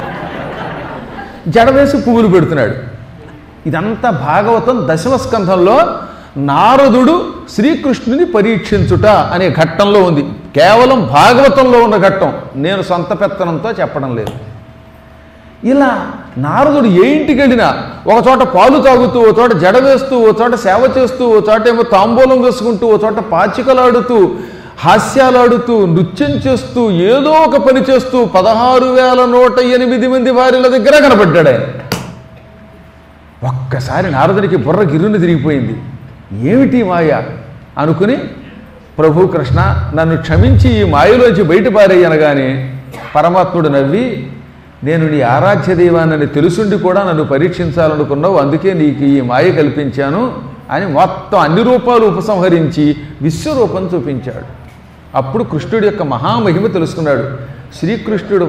జడ వేసి పువ్వులు పెడుతున్నాడు ఇదంతా భాగవతం దశమ స్కంధంలో నారదుడు శ్రీకృష్ణుని పరీక్షించుట అనే ఘట్టంలో ఉంది కేవలం భాగవతంలో ఉన్న ఘట్టం నేను సొంత పెత్తనంతో చెప్పడం లేదు ఇలా నారదుడు ఏ ఇంటికి వెళ్ళినా ఒక చోట పాలు తాగుతూ ఓ చోట జడ వేస్తూ ఓ చోట సేవ చేస్తూ ఓ చోట ఏమో తాంబూలం వేసుకుంటూ ఓ చోట పాచికలాడుతూ హాస్యాలాడుతూ నృత్యం చేస్తూ ఏదో ఒక పని చేస్తూ పదహారు వేల నూట ఎనిమిది మంది వారిల దగ్గర కనబడ్డాడు ఆయన ఒక్కసారి నారదునికి బుర్ర గిర్రుని తిరిగిపోయింది ఏమిటి మాయ అనుకుని ప్రభు కృష్ణ నన్ను క్షమించి ఈ మాయలోంచి బయటపారేయనగానే పరమాత్ముడు నవ్వి నేను నీ ఆరాధ్య దైవాన్ని తెలుసుండి కూడా నన్ను పరీక్షించాలనుకున్నావు అందుకే నీకు ఈ మాయ కల్పించాను అని మొత్తం అన్ని రూపాలు ఉపసంహరించి విశ్వరూపం చూపించాడు అప్పుడు కృష్ణుడి యొక్క మహామహిమ తెలుసుకున్నాడు శ్రీకృష్ణుడు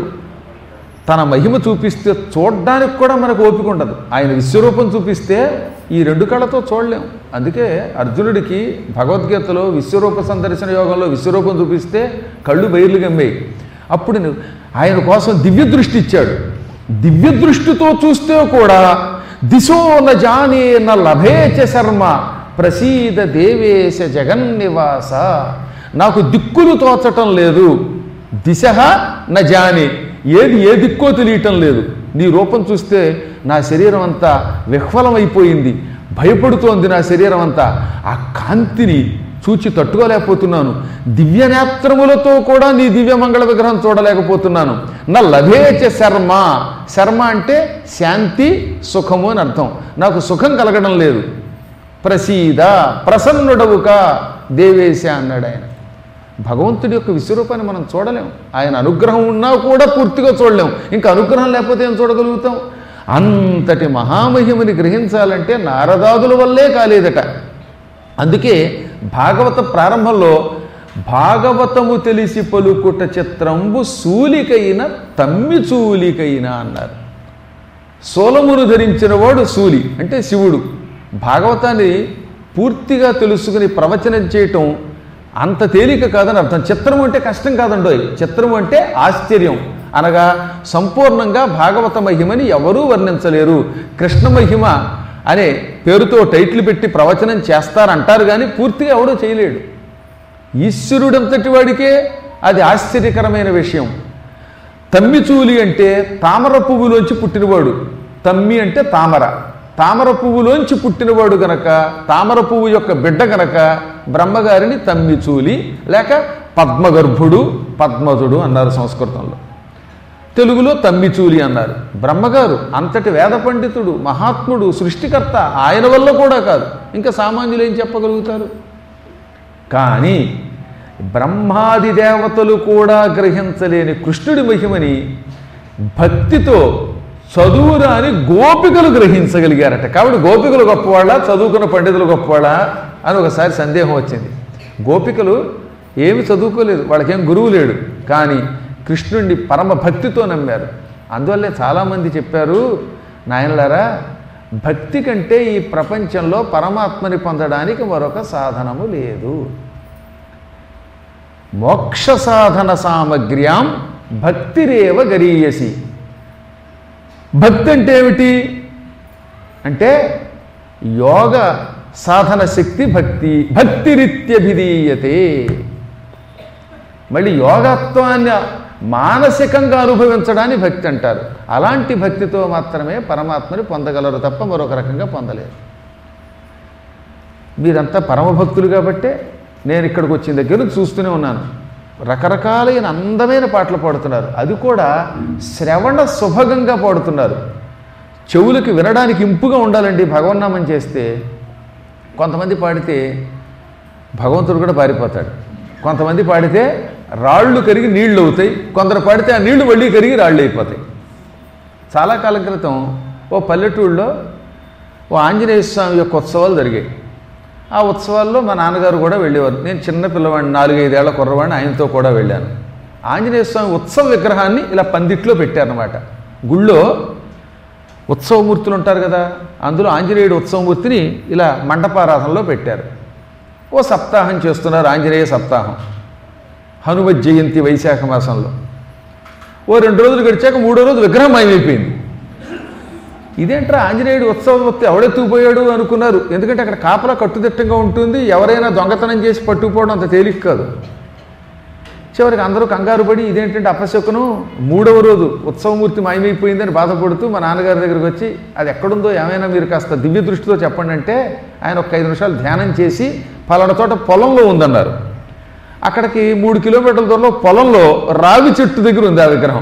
తన మహిమ చూపిస్తే చూడడానికి కూడా మనకు ఓపిక ఉండదు ఆయన విశ్వరూపం చూపిస్తే ఈ రెండు కళ్ళతో చూడలేం అందుకే అర్జునుడికి భగవద్గీతలో విశ్వరూప సందర్శన యోగంలో విశ్వరూపం చూపిస్తే కళ్ళు బయర్లు గమ్మాయి అప్పుడు నువ్వు ఆయన కోసం దివ్య దృష్టి ఇచ్చాడు దివ్య దృష్టితో చూస్తే కూడా దిశో న జానే న లభేచ శర్మ ప్రసీద దేవేశ జగన్నివాస నాకు దిక్కులు తోచటం లేదు దిశ న జాని ఏది ఏ దిక్కో తెలియటం లేదు నీ రూపం చూస్తే నా శరీరం అంతా విహ్వలమైపోయింది భయపడుతోంది నా శరీరం అంతా ఆ కాంతిని చూచి తట్టుకోలేకపోతున్నాను దివ్య నేత్రములతో కూడా నీ దివ్య మంగళ విగ్రహం చూడలేకపోతున్నాను నా లభేచ శర్మ శర్మ అంటే శాంతి సుఖము అని అర్థం నాకు సుఖం కలగడం లేదు ప్రసీద ప్రసన్నుడవుక దేవేశ అన్నాడు ఆయన భగవంతుడి యొక్క విశ్వరూపాన్ని మనం చూడలేం ఆయన అనుగ్రహం ఉన్నా కూడా పూర్తిగా చూడలేం ఇంకా అనుగ్రహం లేకపోతే ఏం చూడగలుగుతాం అంతటి మహామహిమని గ్రహించాలంటే నారదాదుల వల్లే కాలేదట అందుకే భాగవత ప్రారంభంలో భాగవతము తెలిసి పలుకుట చిత్రంబు సూలికైన తమ్మి చూలికైన అన్నారు సోలమును ధరించిన వాడు సూలి అంటే శివుడు భాగవతాన్ని పూర్తిగా తెలుసుకుని ప్రవచనం చేయటం అంత తేలిక కాదని అర్థం చిత్రం అంటే కష్టం కాదండోయ్ చిత్రం అంటే ఆశ్చర్యం అనగా సంపూర్ణంగా భాగవత మహిమని ఎవరూ వర్ణించలేరు కృష్ణ మహిమ అనే పేరుతో టైటిల్ పెట్టి ప్రవచనం చేస్తారంటారు కానీ పూర్తిగా ఎవడూ చేయలేడు ఈశ్వరుడంతటి వాడికే అది ఆశ్చర్యకరమైన విషయం తమ్మిచూలి అంటే తామర పువ్వులోంచి పుట్టినవాడు తమ్మి అంటే తామర తామర పువ్వులోంచి పుట్టినవాడు గనక తామర పువ్వు యొక్క బిడ్డ గనక బ్రహ్మగారిని తమ్మిచూలి లేక పద్మగర్భుడు పద్మజుడు అన్నారు సంస్కృతంలో తెలుగులో తమ్మిచూలి అన్నారు బ్రహ్మగారు అంతటి వేద పండితుడు మహాత్ముడు సృష్టికర్త ఆయన వల్ల కూడా కాదు ఇంకా సామాన్యులు ఏం చెప్పగలుగుతారు కానీ బ్రహ్మాది దేవతలు కూడా గ్రహించలేని కృష్ణుడి మహిమని భక్తితో చదువురాని గోపికలు గ్రహించగలిగారట కాబట్టి గోపికలు గొప్పవాళ్ళ చదువుకున్న పండితులు గొప్పవాళ్ళ అని ఒకసారి సందేహం వచ్చింది గోపికలు ఏమి చదువుకోలేదు వాళ్ళకేం గురువు లేడు కానీ కృష్ణుడిని పరమ భక్తితో నమ్మారు అందువల్లే చాలామంది చెప్పారు నాయనలారా భక్తి కంటే ఈ ప్రపంచంలో పరమాత్మని పొందడానికి మరొక సాధనము లేదు మోక్ష సాధన సామగ్ర్యాం భక్తిరేవ గరీయసి భక్తి అంటే ఏమిటి అంటే యోగ సాధన శక్తి భక్తి భక్తిరిత్యభిధీయతే మళ్ళీ యోగత్వాన్ని మానసికంగా అనుభవించడాన్ని భక్తి అంటారు అలాంటి భక్తితో మాత్రమే పరమాత్మని పొందగలరు తప్ప మరొక రకంగా పొందలేరు మీరంతా పరమభక్తులు కాబట్టే నేను ఇక్కడికి వచ్చిన దగ్గర నుంచి చూస్తూనే ఉన్నాను రకరకాలైన అందమైన పాటలు పాడుతున్నారు అది కూడా శ్రవణ సుభగంగా పాడుతున్నారు చెవులకి వినడానికి ఇంపుగా ఉండాలండి భగవన్నామం చేస్తే కొంతమంది పాడితే భగవంతుడు కూడా పారిపోతాడు కొంతమంది పాడితే రాళ్ళు కరిగి నీళ్లు అవుతాయి కొందరు పాడితే ఆ నీళ్లు మళ్ళీ కరిగి రాళ్ళు అయిపోతాయి చాలా కాలం క్రితం ఓ పల్లెటూళ్ళలో ఓ ఆంజనేయ స్వామి యొక్క ఉత్సవాలు జరిగాయి ఆ ఉత్సవాల్లో మా నాన్నగారు కూడా వెళ్ళేవారు నేను చిన్న పిల్లవాడిని నాలుగైదేళ్ల కుర్రవాడిని ఆయనతో కూడా వెళ్ళాను ఆంజనేయ స్వామి ఉత్సవ విగ్రహాన్ని ఇలా పందిట్లో పెట్టారనమాట గుళ్ళో ఉత్సవమూర్తులు ఉంటారు కదా అందులో ఆంజనేయుడు ఉత్సవమూర్తిని ఇలా మండపారాధనలో పెట్టారు ఓ సప్తాహం చేస్తున్నారు ఆంజనేయ సప్తాహం హనుమత్ జయంతి వైశాఖ మాసంలో ఓ రెండు రోజులు గడిచాక మూడో రోజు విగ్రహం మాయమైపోయింది ఇదేంట్రా ఆంజనేయుడు ఉత్సవం వస్తే ఎవడెత్తుకుపోయాడు అనుకున్నారు ఎందుకంటే అక్కడ కాపలా కట్టుదిట్టంగా ఉంటుంది ఎవరైనా దొంగతనం చేసి పట్టుకుపోవడం అంత తేలిక కాదు చివరికి అందరూ కంగారు పడి ఇదేంటంటే అపశకును మూడవ రోజు ఉత్సవమూర్తి మాయమైపోయిందని బాధపడుతూ మా నాన్నగారి దగ్గరికి వచ్చి అది ఎక్కడుందో ఏమైనా మీరు కాస్త దివ్య దృష్టితో చెప్పండి అంటే ఆయన ఒక ఐదు నిమిషాలు ధ్యానం చేసి పలానా చోట పొలంలో ఉందన్నారు అక్కడికి మూడు కిలోమీటర్ల దూరంలో పొలంలో రావి చెట్టు దగ్గర ఉంది ఆ విగ్రహం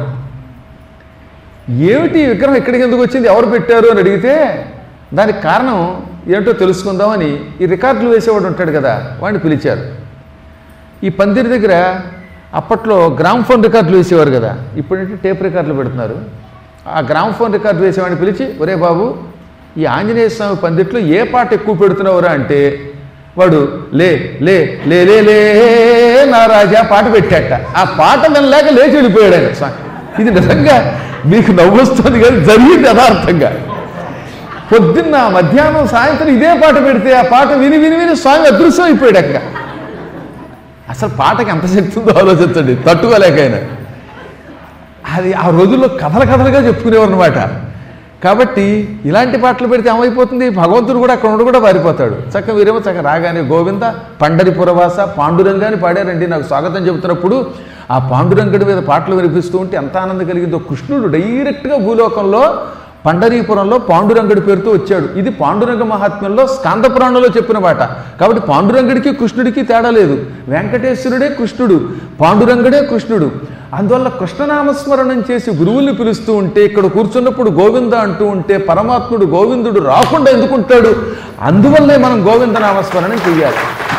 ఏమిటి ఈ విగ్రహం ఇక్కడికి ఎందుకు వచ్చింది ఎవరు పెట్టారు అని అడిగితే దానికి కారణం ఏంటో తెలుసుకుందామని ఈ రికార్డులు వేసేవాడు ఉంటాడు కదా వాడిని పిలిచారు ఈ పందిరి దగ్గర అప్పట్లో గ్రామ్ ఫోన్ రికార్డులు వేసేవారు కదా ఇప్పుడంటే టేప్ రికార్డులు పెడుతున్నారు ఆ గ్రామ్ ఫోన్ రికార్డు వేసేవాడిని పిలిచి ఒరే బాబు ఈ ఆంజనేయ స్వామి పందిట్లో ఏ పాట ఎక్కువ పెడుతున్నావురా అంటే వాడు లే లే లే లే లే నా రాజా పాట పెట్టాట ఆ పాట వినలేక లేచి వెళ్ళిపోయాడు ఆయన స్వామి ఇది నిజంగా మీకు నవ్వొస్తుంది కానీ జరిగింది యథార్థంగా పొద్దున్న మధ్యాహ్నం సాయంత్రం ఇదే పాట పెడితే ఆ పాట విని విని విని స్వామి అదృశ్యం అయిపోయాడు అక్క అసలు పాటకి ఎంత శక్తి ఉందో ఆలోచించండి తట్టుకోలేక ఆయన అది ఆ రోజుల్లో కథల కథలుగా చెప్పుకునేవారు అనమాట కాబట్టి ఇలాంటి పాటలు పెడితే ఏమైపోతుంది భగవంతుడు కూడా అక్కడ ఉండి కూడా పారిపోతాడు చక్క వీరేమో చక్క రాగానే గోవింద పండరిపురవాస పాండురంగాని పాడారండి నాకు స్వాగతం చెబుతున్నప్పుడు ఆ పాండురంగుడి మీద పాటలు వినిపిస్తూ ఉంటే ఎంత ఆనందం కలిగిందో కృష్ణుడు డైరెక్ట్గా భూలోకంలో పండరీపురంలో పాండురంగుడి పేరుతో వచ్చాడు ఇది పాండురంగ మహాత్మ్యంలో స్కాంద పురాణంలో చెప్పిన మాట కాబట్టి పాండురంగుడికి కృష్ణుడికి తేడా లేదు వెంకటేశ్వరుడే కృష్ణుడు పాండురంగుడే కృష్ణుడు అందువల్ల కృష్ణనామస్మరణం చేసి గురువుల్ని పిలుస్తూ ఉంటే ఇక్కడ కూర్చున్నప్పుడు గోవింద అంటూ ఉంటే పరమాత్ముడు గోవిందుడు రాకుండా ఎందుకుంటాడు అందువల్లే మనం గోవింద నామస్మరణం చెయ్యాలి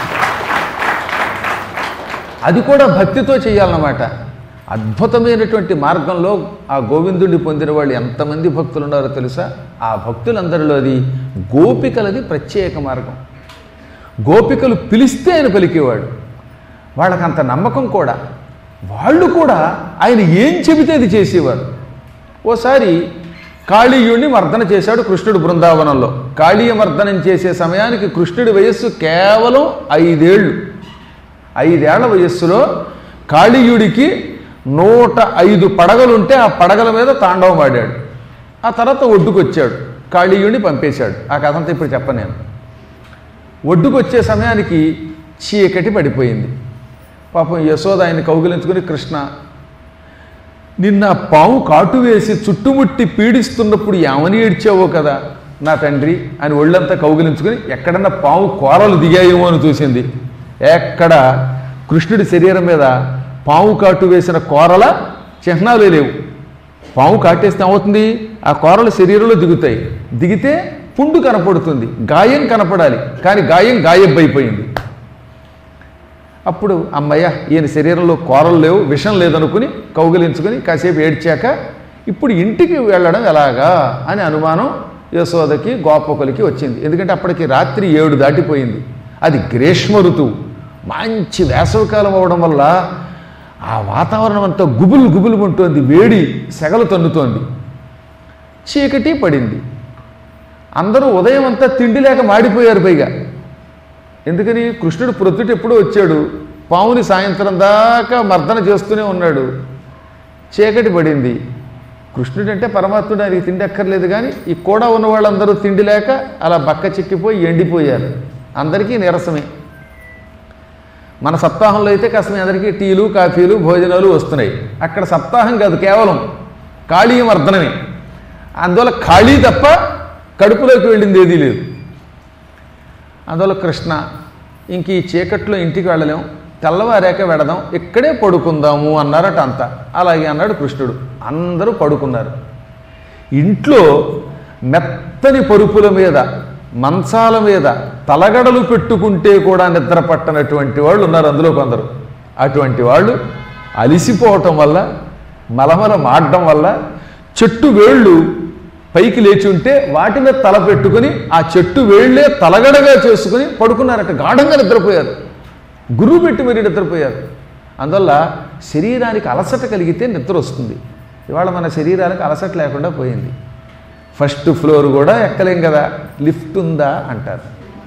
అది కూడా భక్తితో చేయాలన్నమాట అద్భుతమైనటువంటి మార్గంలో ఆ గోవిందుడిని పొందిన వాళ్ళు ఎంతమంది భక్తులు ఉన్నారో తెలుసా ఆ భక్తులందరిలోది గోపికలది ప్రత్యేక మార్గం గోపికలు పిలిస్తే ఆయన పలికేవాడు వాళ్ళకంత నమ్మకం కూడా వాళ్ళు కూడా ఆయన ఏం చెబితే అది చేసేవారు ఓసారి కాళీయుణ్ణి మర్దన చేశాడు కృష్ణుడు బృందావనంలో కాళీయ మర్దనం చేసే సమయానికి కృష్ణుడి వయస్సు కేవలం ఐదేళ్ళు ఐదేళ్ల వయస్సులో కాళీయుడికి నూట ఐదు పడగలుంటే ఆ పడగల మీద తాండవం ఆడాడు ఆ తర్వాత ఒడ్డుకొచ్చాడు కాళీయుడిని పంపేశాడు ఆ కథ అంతా ఇప్పుడు చెప్పను నేను ఒడ్డుకొచ్చే సమయానికి చీకటి పడిపోయింది పాపం యశోద ఆయన్ని కౌగిలించుకుని కృష్ణ నిన్న పాము కాటు వేసి చుట్టుముట్టి పీడిస్తున్నప్పుడు ఏమని ఏడ్చావో కదా నా తండ్రి అని ఒళ్ళంతా కౌగిలించుకుని ఎక్కడన్నా పాము కోరలు దిగాయేమో అని చూసింది ఎక్కడ కృష్ణుడి శరీరం మీద పాము కాటు వేసిన కోరల చిహ్నాలే లేవు పాము కాటేస్తే ఏమవుతుంది ఆ కోరలు శరీరంలో దిగుతాయి దిగితే పుండు కనపడుతుంది గాయం కనపడాలి కానీ గాయం గాయబ్బైపోయింది అప్పుడు అమ్మయ్య ఈయన శరీరంలో కోరలు లేవు విషం లేదనుకుని కౌగిలించుకుని కాసేపు ఏడ్చాక ఇప్పుడు ఇంటికి వెళ్ళడం ఎలాగా అని అనుమానం యశోదకి గోపకులకి వచ్చింది ఎందుకంటే అప్పటికి రాత్రి ఏడు దాటిపోయింది అది గ్రీష్మ ఋతువు మంచి వేసవికాలం అవడం వల్ల ఆ వాతావరణం అంతా గుబులు గుబులు ఉంటుంది వేడి సెగలు తన్నుతోంది చీకటి పడింది అందరూ ఉదయం అంతా తిండి లేక మాడిపోయారు పైగా ఎందుకని కృష్ణుడు ప్రొద్దుట ఎప్పుడూ వచ్చాడు పావుని సాయంత్రం దాకా మర్దన చేస్తూనే ఉన్నాడు చీకటి పడింది కృష్ణుడు అంటే పరమాత్ముడు ఆయనకి తిండి అక్కర్లేదు కానీ ఈ కూడా ఉన్న వాళ్ళందరూ తిండి లేక అలా బక్క చిక్కిపోయి ఎండిపోయారు అందరికీ నీరసమే మన సప్తాహంలో అయితే కాస్త మీ అందరికీ టీలు కాఫీలు భోజనాలు వస్తున్నాయి అక్కడ సప్తాహం కాదు కేవలం కాళీయం అర్ధనమే అందువల్ల ఖాళీ తప్ప కడుపులోకి వెళ్ళింది ఏదీ లేదు అందువల్ల కృష్ణ ఇంక ఈ చీకట్లో ఇంటికి వెళ్ళలేం తెల్లవారాక వెడదాం ఇక్కడే పడుకుందాము అన్నారట అంతా అలాగే అన్నాడు కృష్ణుడు అందరూ పడుకున్నారు ఇంట్లో మెత్తని పరుపుల మీద మంచాల మీద తలగడలు పెట్టుకుంటే కూడా నిద్ర పట్టనటువంటి వాళ్ళు ఉన్నారు అందులో కొందరు అటువంటి వాళ్ళు అలిసిపోవటం వల్ల మలమల మాడడం వల్ల చెట్టు వేళ్ళు పైకి లేచి ఉంటే వాటి మీద తల పెట్టుకుని ఆ చెట్టు వేళ్లే తలగడగా చేసుకుని పడుకున్నారట గాఢంగా నిద్రపోయారు గురువు పెట్టి మరి నిద్రపోయారు అందువల్ల శరీరానికి అలసట కలిగితే నిద్ర వస్తుంది ఇవాళ మన శరీరానికి అలసట లేకుండా పోయింది ఫస్ట్ ఫ్లోర్ కూడా ఎక్కలేం కదా లిఫ్ట్ ఉందా అంటారు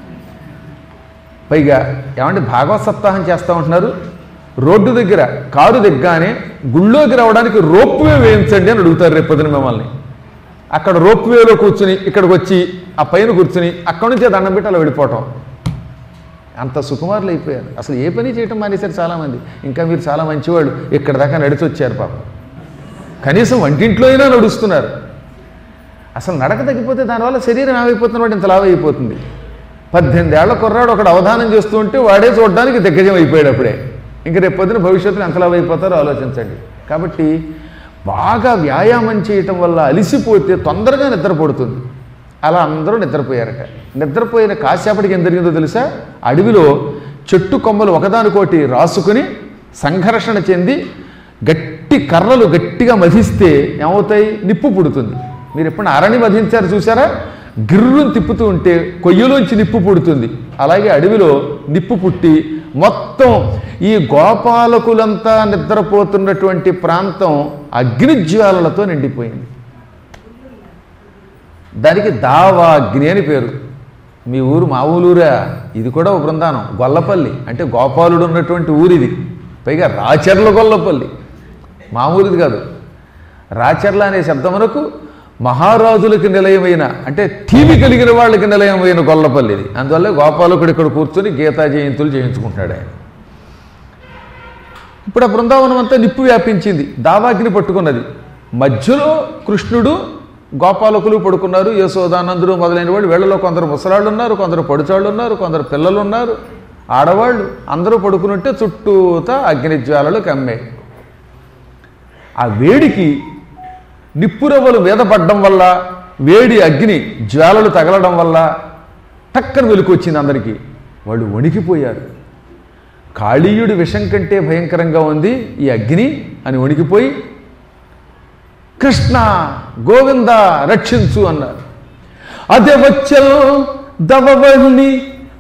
పైగా ఏమంటే భాగవత సప్తాహం చేస్తూ ఉంటున్నారు రోడ్డు దగ్గర కారు దిగ్గానే గుళ్ళోకి రావడానికి రోప్వే వేయించండి అని అడుగుతారు రేపు పొద్దున మిమ్మల్ని అక్కడ రోప్వేలో కూర్చుని ఇక్కడికి వచ్చి ఆ పైన కూర్చుని అక్కడి నుంచే దండం పెట్టి అలా వెళ్ళిపోవటం అంత సుకుమారులు అయిపోయారు అసలు ఏ పని చేయటం మానేశారు చాలామంది ఇంకా మీరు చాలా మంచివాళ్ళు ఇక్కడ దాకా నడిచి వచ్చారు పాపం కనీసం వంటింట్లో అయినా నడుస్తున్నారు అసలు నడక తగ్గిపోతే దానివల్ల శరీరం ఏమైపోతున్నవాడు ఇంత లావు అయిపోతుంది పద్దెనిమిది ఏళ్ల కుర్రాడు ఒకడు అవధానం చేస్తూ ఉంటే వాడే చూడడానికి దిగ్గజం అయిపోయాడు అప్పుడే ఇంక రేపు పొద్దున భవిష్యత్తులో ఎంత లావు అయిపోతారో ఆలోచించండి కాబట్టి బాగా వ్యాయామం చేయటం వల్ల అలిసిపోతే తొందరగా నిద్రపడుతుంది అలా అందరూ నిద్రపోయారట నిద్రపోయిన కాసేపటికి ఏం జరిగిందో తెలుసా అడవిలో చెట్టు కొమ్మలు ఒకదానికోటి రాసుకుని సంఘర్షణ చెంది గట్టి కర్రలు గట్టిగా మధిస్తే ఏమవుతాయి నిప్పు పుడుతుంది మీరు ఎప్పుడు అరణి మధించారు చూసారా గిర్రుని తిప్పుతూ ఉంటే కొయ్యలోంచి నిప్పు పుడుతుంది అలాగే అడవిలో నిప్పు పుట్టి మొత్తం ఈ గోపాలకులంతా నిద్రపోతున్నటువంటి ప్రాంతం అగ్నిజ్వాలలతో నిండిపోయింది దానికి దావాగ్ని అని పేరు మీ ఊరు మా ఊరూరా ఇది కూడా ఒక బృందానం గొల్లపల్లి అంటే గోపాలుడు ఉన్నటువంటి ఊరిది పైగా రాచర్ల గొల్లపల్లి మామూలుది కాదు రాచర్ల అనే శబ్దమునకు మహారాజులకి నిలయమైన అంటే టీవీ కలిగిన వాళ్ళకి నిలయమైన గొల్లపల్లి ఇది అందువల్ల గోపాలకుడు ఇక్కడ కూర్చొని గీతా జయంతులు చేయించుకుంటున్నాడు ఆయన ఇప్పుడు ఆ బృందావనం అంతా నిప్పు వ్యాపించింది దావాగ్ని పట్టుకున్నది మధ్యలో కృష్ణుడు గోపాలకులు పడుకున్నారు యశోదానందుడు మొదలైన వాళ్ళు వీళ్ళలో కొందరు ముసలాళ్ళు ఉన్నారు కొందరు పడుచాళ్ళు ఉన్నారు కొందరు పిల్లలు ఉన్నారు ఆడవాళ్ళు అందరూ పడుకునుంటే చుట్టూతా అగ్నిజ్వాలలు కమ్మాయి ఆ వేడికి నిప్పురవ్వలు మీద పడ్డం వల్ల వేడి అగ్ని జ్వాలలు తగలడం వల్ల టక్కన వెలుకు వచ్చింది అందరికీ వాళ్ళు వణికిపోయారు కాళీయుడి విషం కంటే భయంకరంగా ఉంది ఈ అగ్ని అని వణికిపోయి కృష్ణ గోవింద రక్షించు అన్నారు అదే వచ్చల్ దవవల్లి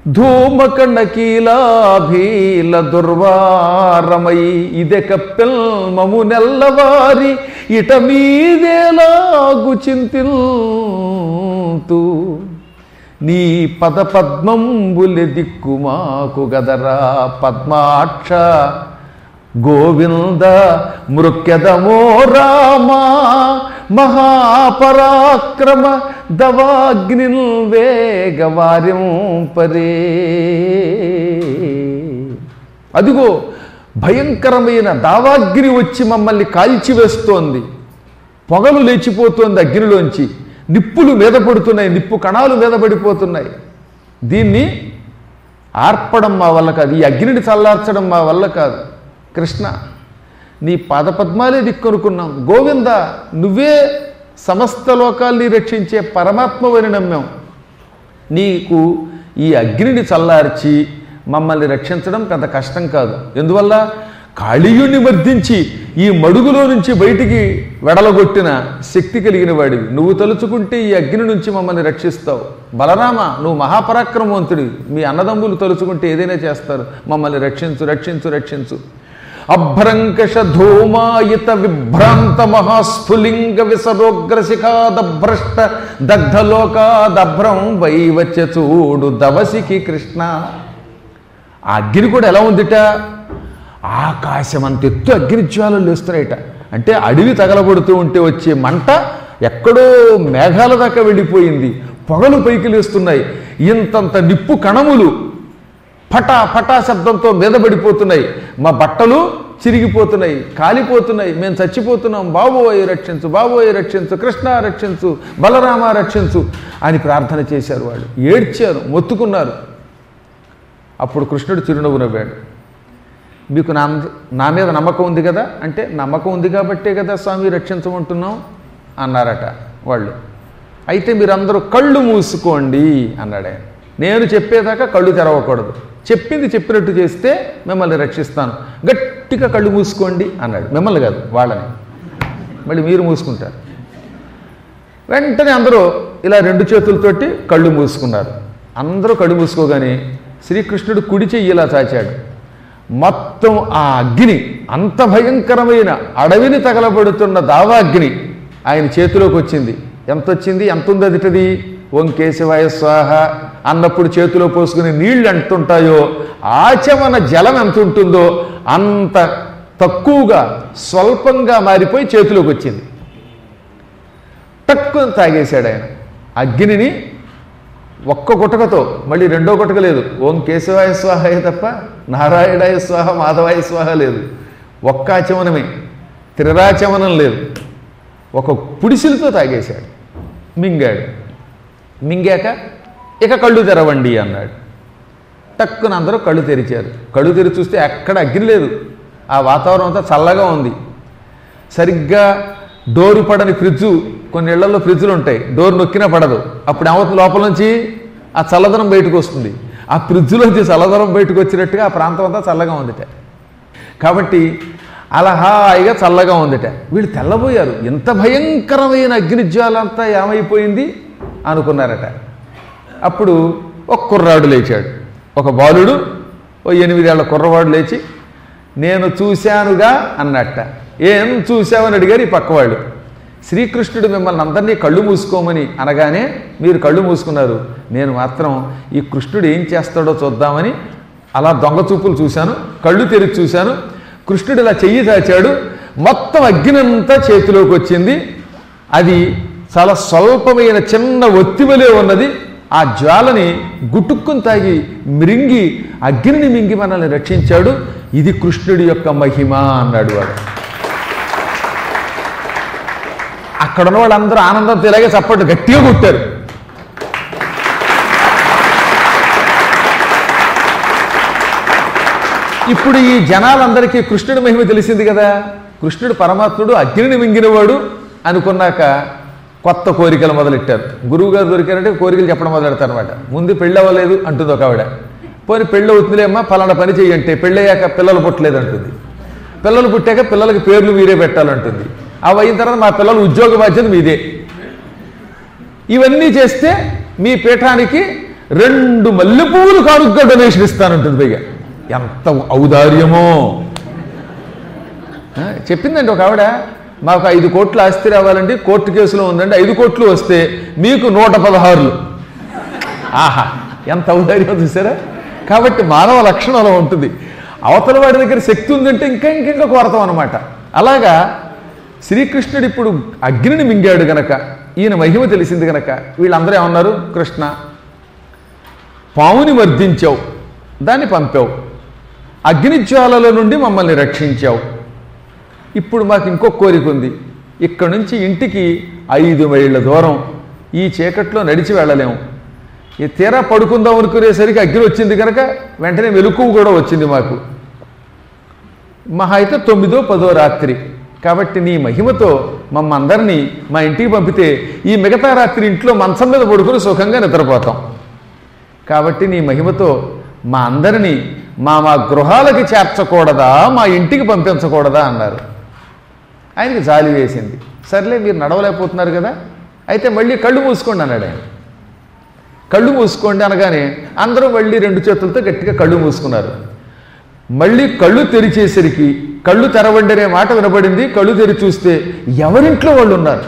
ధూమకండకీలాభీల దుర్వారమై ఇదె కప్పెల్ మము నెల్లవారి ఇట మీదేలాగు చింతిల్తూ నీ పద పద్మంబులె దిక్కు మాకు గదరా పద్మాక్ష గోవింద మృక్యదమో రామా మహాపరాక్రమ దవాగ్నిల్ వేగవార్యం పరే అదిగో భయంకరమైన దావాగ్ని వచ్చి మమ్మల్ని కాల్చివేస్తోంది పొగలు లేచిపోతోంది అగ్నిలోంచి నిప్పులు మీద పడుతున్నాయి నిప్పు కణాలు మీద పడిపోతున్నాయి దీన్ని ఆర్పడం మా వల్ల కాదు ఈ అగ్నిని చల్లార్చడం మా వల్ల కాదు కృష్ణ నీ పాదపద్మాలే దిక్కనుకున్నాం గోవింద నువ్వే సమస్త లోకాల్ని రక్షించే పరమాత్మవని నమ్మాం నీకు ఈ అగ్నిని చల్లార్చి మమ్మల్ని రక్షించడం పెద్ద కష్టం కాదు ఎందువల్ల కాళీయుణ్ణి మర్దించి ఈ మడుగులో నుంచి బయటికి వెడలగొట్టిన శక్తి కలిగిన వాడివి నువ్వు తలుచుకుంటే ఈ అగ్ని నుంచి మమ్మల్ని రక్షిస్తావు బలరామ నువ్వు మహాపరాక్రమవంతుడి మీ అన్నదమ్ములు తలుచుకుంటే ఏదైనా చేస్తారు మమ్మల్ని రక్షించు రక్షించు రక్షించు అభ్రంకష ధూమాయిత విభ్రాంత మహాస్ఫులింగ విసరోగ్రశిఖాదభ్రష్ట దగ్ధలోకాదభ్రం వైవచ్చ చూడు దవసికి కృష్ణ ఆ అగ్ని కూడా ఎలా ఉందిట ఆకాశం అంత ఎత్తు అగ్ని జ్వాలలు లేస్తున్నాయట అంటే అడవి తగలబడుతూ ఉంటే వచ్చే మంట ఎక్కడో మేఘాల దాకా వెళ్ళిపోయింది పొగలు పైకి లేస్తున్నాయి ఇంతంత నిప్పు కణములు పటా పటా శబ్దంతో మీద పడిపోతున్నాయి మా బట్టలు చిరిగిపోతున్నాయి కాలిపోతున్నాయి మేము చచ్చిపోతున్నాం బాబోయ్ రక్షించు బాబోయ్ రక్షించు కృష్ణ రక్షించు బలరామ రక్షించు అని ప్రార్థన చేశారు వాళ్ళు ఏడ్చారు మొత్తుకున్నారు అప్పుడు కృష్ణుడు చిరునవ్వు నవ్వాడు మీకు నా నా మీద నమ్మకం ఉంది కదా అంటే నమ్మకం ఉంది కాబట్టే కదా స్వామి రక్షించమంటున్నాం అన్నారట వాళ్ళు అయితే మీరందరూ కళ్ళు మూసుకోండి అన్నాడు ఆయన నేను చెప్పేదాకా కళ్ళు తెరవకూడదు చెప్పింది చెప్పినట్టు చేస్తే మిమ్మల్ని రక్షిస్తాను గట్టిగా కళ్ళు మూసుకోండి అన్నాడు మిమ్మల్ని కాదు వాళ్ళని మళ్ళీ మీరు మూసుకుంటారు వెంటనే అందరూ ఇలా రెండు చేతులతోటి కళ్ళు మూసుకున్నారు అందరూ కళ్ళు మూసుకోగానే శ్రీకృష్ణుడు కుడి చెయ్యి ఇలా చాచాడు మొత్తం ఆ అగ్ని అంత భయంకరమైన అడవిని తగలబడుతున్న దావాగ్ని ఆయన చేతిలోకి వచ్చింది ఎంత వచ్చింది ఎంత ఉంది అదిటది ఓం కేశవాయ స్వాహ అన్నప్పుడు చేతిలో పోసుకుని నీళ్లు ఎంత ఉంటాయో ఆచమన జలం ఎంత ఉంటుందో అంత తక్కువగా స్వల్పంగా మారిపోయి చేతిలోకి వచ్చింది టక్కుని తాగేశాడు ఆయన అగ్నిని ఒక్క గుటకతో మళ్ళీ రెండో గుటక లేదు ఓం కేశవాయ స్వాహయ తప్ప నారాయణాయ స్వాహ మాధవాయ స్వాహ లేదు ఒక్క ఆచమనమే త్రిరాచమనం లేదు ఒక పుడిసిలతో తాగేశాడు మింగాడు మింగాక ఇక కళ్ళు తెరవండి అన్నాడు టక్కున అందరూ కళ్ళు తెరిచారు కళ్ళు తెరిచి చూస్తే ఎక్కడ అగ్ని లేదు ఆ వాతావరణం అంతా చల్లగా ఉంది సరిగ్గా డోరు పడని ఫ్రిడ్జు కొన్ని ఇళ్లలో ఫ్రిడ్జులు ఉంటాయి డోర్ నొక్కినా పడదు అప్పుడు ఏమవుతుంది లోపల నుంచి ఆ చల్లదనం బయటకు వస్తుంది ఆ ఫ్రిడ్జ్లోంచి చల్లదనం బయటకు వచ్చినట్టుగా ఆ ప్రాంతం అంతా చల్లగా ఉందిట కాబట్టి అలా హాయిగా చల్లగా ఉందిట వీళ్ళు తెల్లబోయారు ఎంత భయంకరమైన అగ్నిజ్వాలంతా ఏమైపోయింది అనుకున్నారట అప్పుడు ఒక కుర్రాడు లేచాడు ఒక బాలుడు ఓ ఎనిమిదేళ్ల కుర్రవాడు లేచి నేను చూశానుగా అన్నట్ట ఏం చూశావని అడిగారు ఈ పక్కవాళ్ళు శ్రీకృష్ణుడు మిమ్మల్ని అందరినీ కళ్ళు మూసుకోమని అనగానే మీరు కళ్ళు మూసుకున్నారు నేను మాత్రం ఈ కృష్ణుడు ఏం చేస్తాడో చూద్దామని అలా దొంగ చూపులు చూశాను కళ్ళు తెరిచి చూశాను కృష్ణుడు ఇలా చెయ్యి చాచాడు మొత్తం అగ్నంతా చేతిలోకి వచ్చింది అది చాలా స్వల్పమైన చిన్న ఒత్తివలే ఉన్నది ఆ జ్వాలని గుటుక్కుని తాగి మిరింగి అగ్నిని మింగి మనల్ని రక్షించాడు ఇది కృష్ణుడి యొక్క మహిమ అన్నాడు వాడు అక్కడ ఉన్న వాళ్ళందరూ ఆనందంతో ఇలాగే చప్పట్లు గట్టిగా కొట్టారు ఇప్పుడు ఈ జనాలందరికీ కృష్ణుడి మహిమ తెలిసింది కదా కృష్ణుడు పరమాత్ముడు అగ్నిని మింగినవాడు అనుకున్నాక కొత్త కోరికలు మొదలెట్టారు గురువు గారు దొరికారంటే కోరికలు చెప్పడం మొదలెడతారు అనమాట ముందు పెళ్ళి అవ్వలేదు అంటుంది ఒక ఆవిడ పోనీ పెళ్ళి అవుతుందిలేమ్మా ఫలానా పని చెయ్యంటే పెళ్ళయ్యాక పిల్లలు పుట్టలేదు అంటుంది పిల్లలు పుట్టాక పిల్లలకి పేర్లు మీరే పెట్టాలంటుంది అవి అయిన తర్వాత మా పిల్లల ఉద్యోగ బాధ్యత మీదే ఇవన్నీ చేస్తే మీ పీఠానికి రెండు మల్లె పువ్వులు కానుగ్గా డొనేషన్ ఇస్తానంటుంది పైగా ఎంత ఔదార్యమో ఆ, చెప్పిందండి ఒక ఆవిడ మాకు ఐదు కోట్లు ఆస్తి రావాలండి కోర్టు కేసులో ఉందండి ఐదు కోట్లు వస్తే మీకు నూట పదహారులు ఆహా ఎంత ఔదార్యం చూసారా కాబట్టి మానవ లక్షణం అలా ఉంటుంది అవతల వాడి దగ్గర శక్తి ఉందంటే ఇంకా ఇంకింకా కోరతాం అనమాట అలాగా శ్రీకృష్ణుడు ఇప్పుడు అగ్నిని మింగాడు గనక ఈయన మహిమ తెలిసింది గనక వీళ్ళందరూ ఏమన్నారు కృష్ణ పావుని వర్ధించావు దాన్ని పంపావు అగ్నిజ్వాలల నుండి మమ్మల్ని రక్షించావు ఇప్పుడు మాకు ఇంకొక కోరిక ఉంది ఇక్కడ నుంచి ఇంటికి ఐదు మైళ్ళ దూరం ఈ చీకట్లో నడిచి వెళ్ళలేము ఈ తీరా పడుకుందాం అనుకునేసరికి అగ్ని వచ్చింది కనుక వెంటనే మెలకువ కూడా వచ్చింది మాకు మహా అయితే తొమ్మిదో పదో రాత్రి కాబట్టి నీ మహిమతో మమ్మ అందరినీ మా ఇంటికి పంపితే ఈ మిగతా రాత్రి ఇంట్లో మంచం మీద పడుకుని సుఖంగా నిద్రపోతాం కాబట్టి నీ మహిమతో మా అందరినీ మా మా గృహాలకి చేర్చకూడదా మా ఇంటికి పంపించకూడదా అన్నారు ఆయనకి జాలి వేసింది సర్లే మీరు నడవలేకపోతున్నారు కదా అయితే మళ్ళీ కళ్ళు మూసుకోండి అన్నాడు ఆయన కళ్ళు మూసుకోండి అనగానే అందరూ మళ్ళీ రెండు చేతులతో గట్టిగా కళ్ళు మూసుకున్నారు మళ్ళీ కళ్ళు తెరిచేసరికి కళ్ళు తెరవండి అనే మాట వినబడింది కళ్ళు తెరిచి చూస్తే ఎవరింట్లో వాళ్ళు ఉన్నారు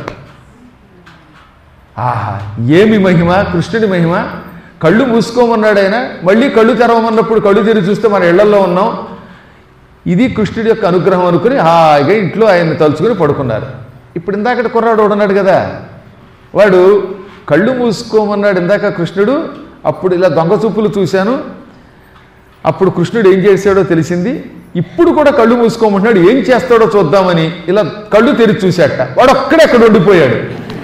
ఆహా ఏమి మహిమ కృష్ణుడి మహిమ కళ్ళు మూసుకోమన్నాడు ఆయన మళ్ళీ కళ్ళు తెరవమన్నప్పుడు కళ్ళు తెరిచి చూస్తే మన ఇళ్లలో ఉన్నాం ఇది కృష్ణుడి యొక్క అనుగ్రహం అనుకుని హాయిగా ఇంట్లో ఆయన్ని తలుచుకుని పడుకున్నారు ఇప్పుడు ఇందాక కుర్రాడు ఒకడు ఉన్నాడు కదా వాడు కళ్ళు మూసుకోమన్నాడు ఇందాక కృష్ణుడు అప్పుడు ఇలా దొంగ చూపులు చూశాను అప్పుడు కృష్ణుడు ఏం చేశాడో తెలిసింది ఇప్పుడు కూడా కళ్ళు మూసుకోమంటున్నాడు ఏం చేస్తాడో చూద్దామని ఇలా కళ్ళు తెరిచి చూశాట వాడు ఒక్కడే అక్కడ ఉండిపోయాడు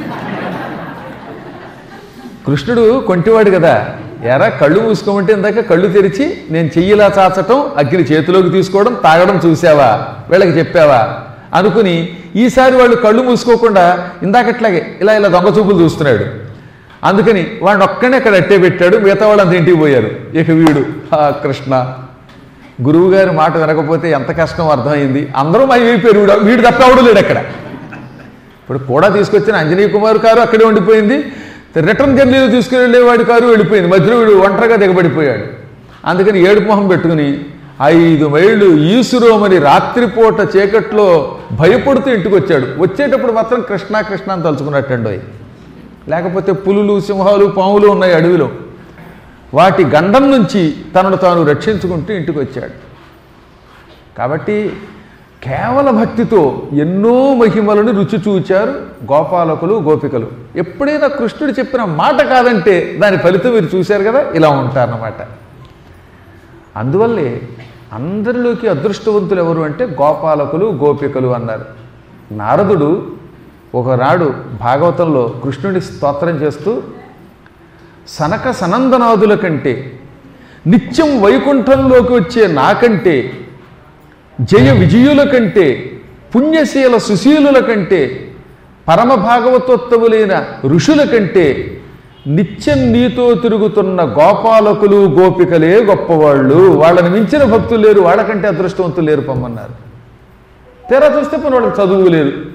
కృష్ణుడు కొంటివాడు కదా ఎరా కళ్ళు మూసుకోమంటే ఇందాక కళ్ళు తెరిచి నేను చెయ్యిలా చాచటం అగ్ని చేతిలోకి తీసుకోవడం తాగడం చూసావా వీళ్ళకి చెప్పావా అనుకుని ఈసారి వాళ్ళు కళ్ళు మూసుకోకుండా ఇందాకట్లాగే ఇలా ఇలా దొంగ చూపులు చూస్తున్నాడు అందుకని వాడిని ఒక్కనే అక్కడ అట్టే పెట్టాడు మిగతా వాళ్ళంతా ఇంటికి పోయారు ఇక వీడు ఆ కృష్ణ గురువు గారి మాట వినకపోతే ఎంత కష్టం అర్థమైంది అందరూ అయిపోయారు వీడు వీడు తప్ప ఎవడు లేడు అక్కడ ఇప్పుడు కూడా తీసుకొచ్చిన అంజనీయ కుమార్ కారు అక్కడే ఉండిపోయింది రిటర్న్ జర్నీలో తీసుకువెళ్ళేవాడి కారు వెళ్ళిపోయింది మధ్యలో వీడు ఒంటరిగా దిగబడిపోయాడు అందుకని ఏడుపు మొహం పెట్టుకుని ఐదు మైళ్ళు ఈసురోమని రాత్రిపూట చీకట్లో భయపడుతూ ఇంటికి వచ్చాడు వచ్చేటప్పుడు మాత్రం కృష్ణ కృష్ణ అని తలుచుకున్నట్టండి లేకపోతే పులులు సింహాలు పాములు ఉన్నాయి అడవిలో వాటి గండం నుంచి తనను తాను రక్షించుకుంటూ ఇంటికి వచ్చాడు కాబట్టి కేవల భక్తితో ఎన్నో మహిమలను రుచి చూచారు గోపాలకులు గోపికలు ఎప్పుడైనా కృష్ణుడు చెప్పిన మాట కాదంటే దాని ఫలితం మీరు చూశారు కదా ఇలా ఉంటారన్నమాట అందువల్లే అందరిలోకి అదృష్టవంతులు ఎవరు అంటే గోపాలకులు గోపికలు అన్నారు నారదుడు ఒకనాడు భాగవతంలో కృష్ణుడి స్తోత్రం చేస్తూ సనక సనందనాదుల కంటే నిత్యం వైకుంఠంలోకి వచ్చే నాకంటే జయ విజయుల కంటే పుణ్యశీల సుశీలుల కంటే పరమ భాగవతోత్తములైన ఋషుల కంటే నిత్యం నీతో తిరుగుతున్న గోపాలకులు గోపికలే గొప్పవాళ్ళు వాళ్ళని మించిన భక్తులు లేరు వాళ్ళకంటే అదృష్టవంతులు లేరు పొమ్మన్నారు తీరా చూస్తే పోనీ వాళ్ళకి చదువు లేదు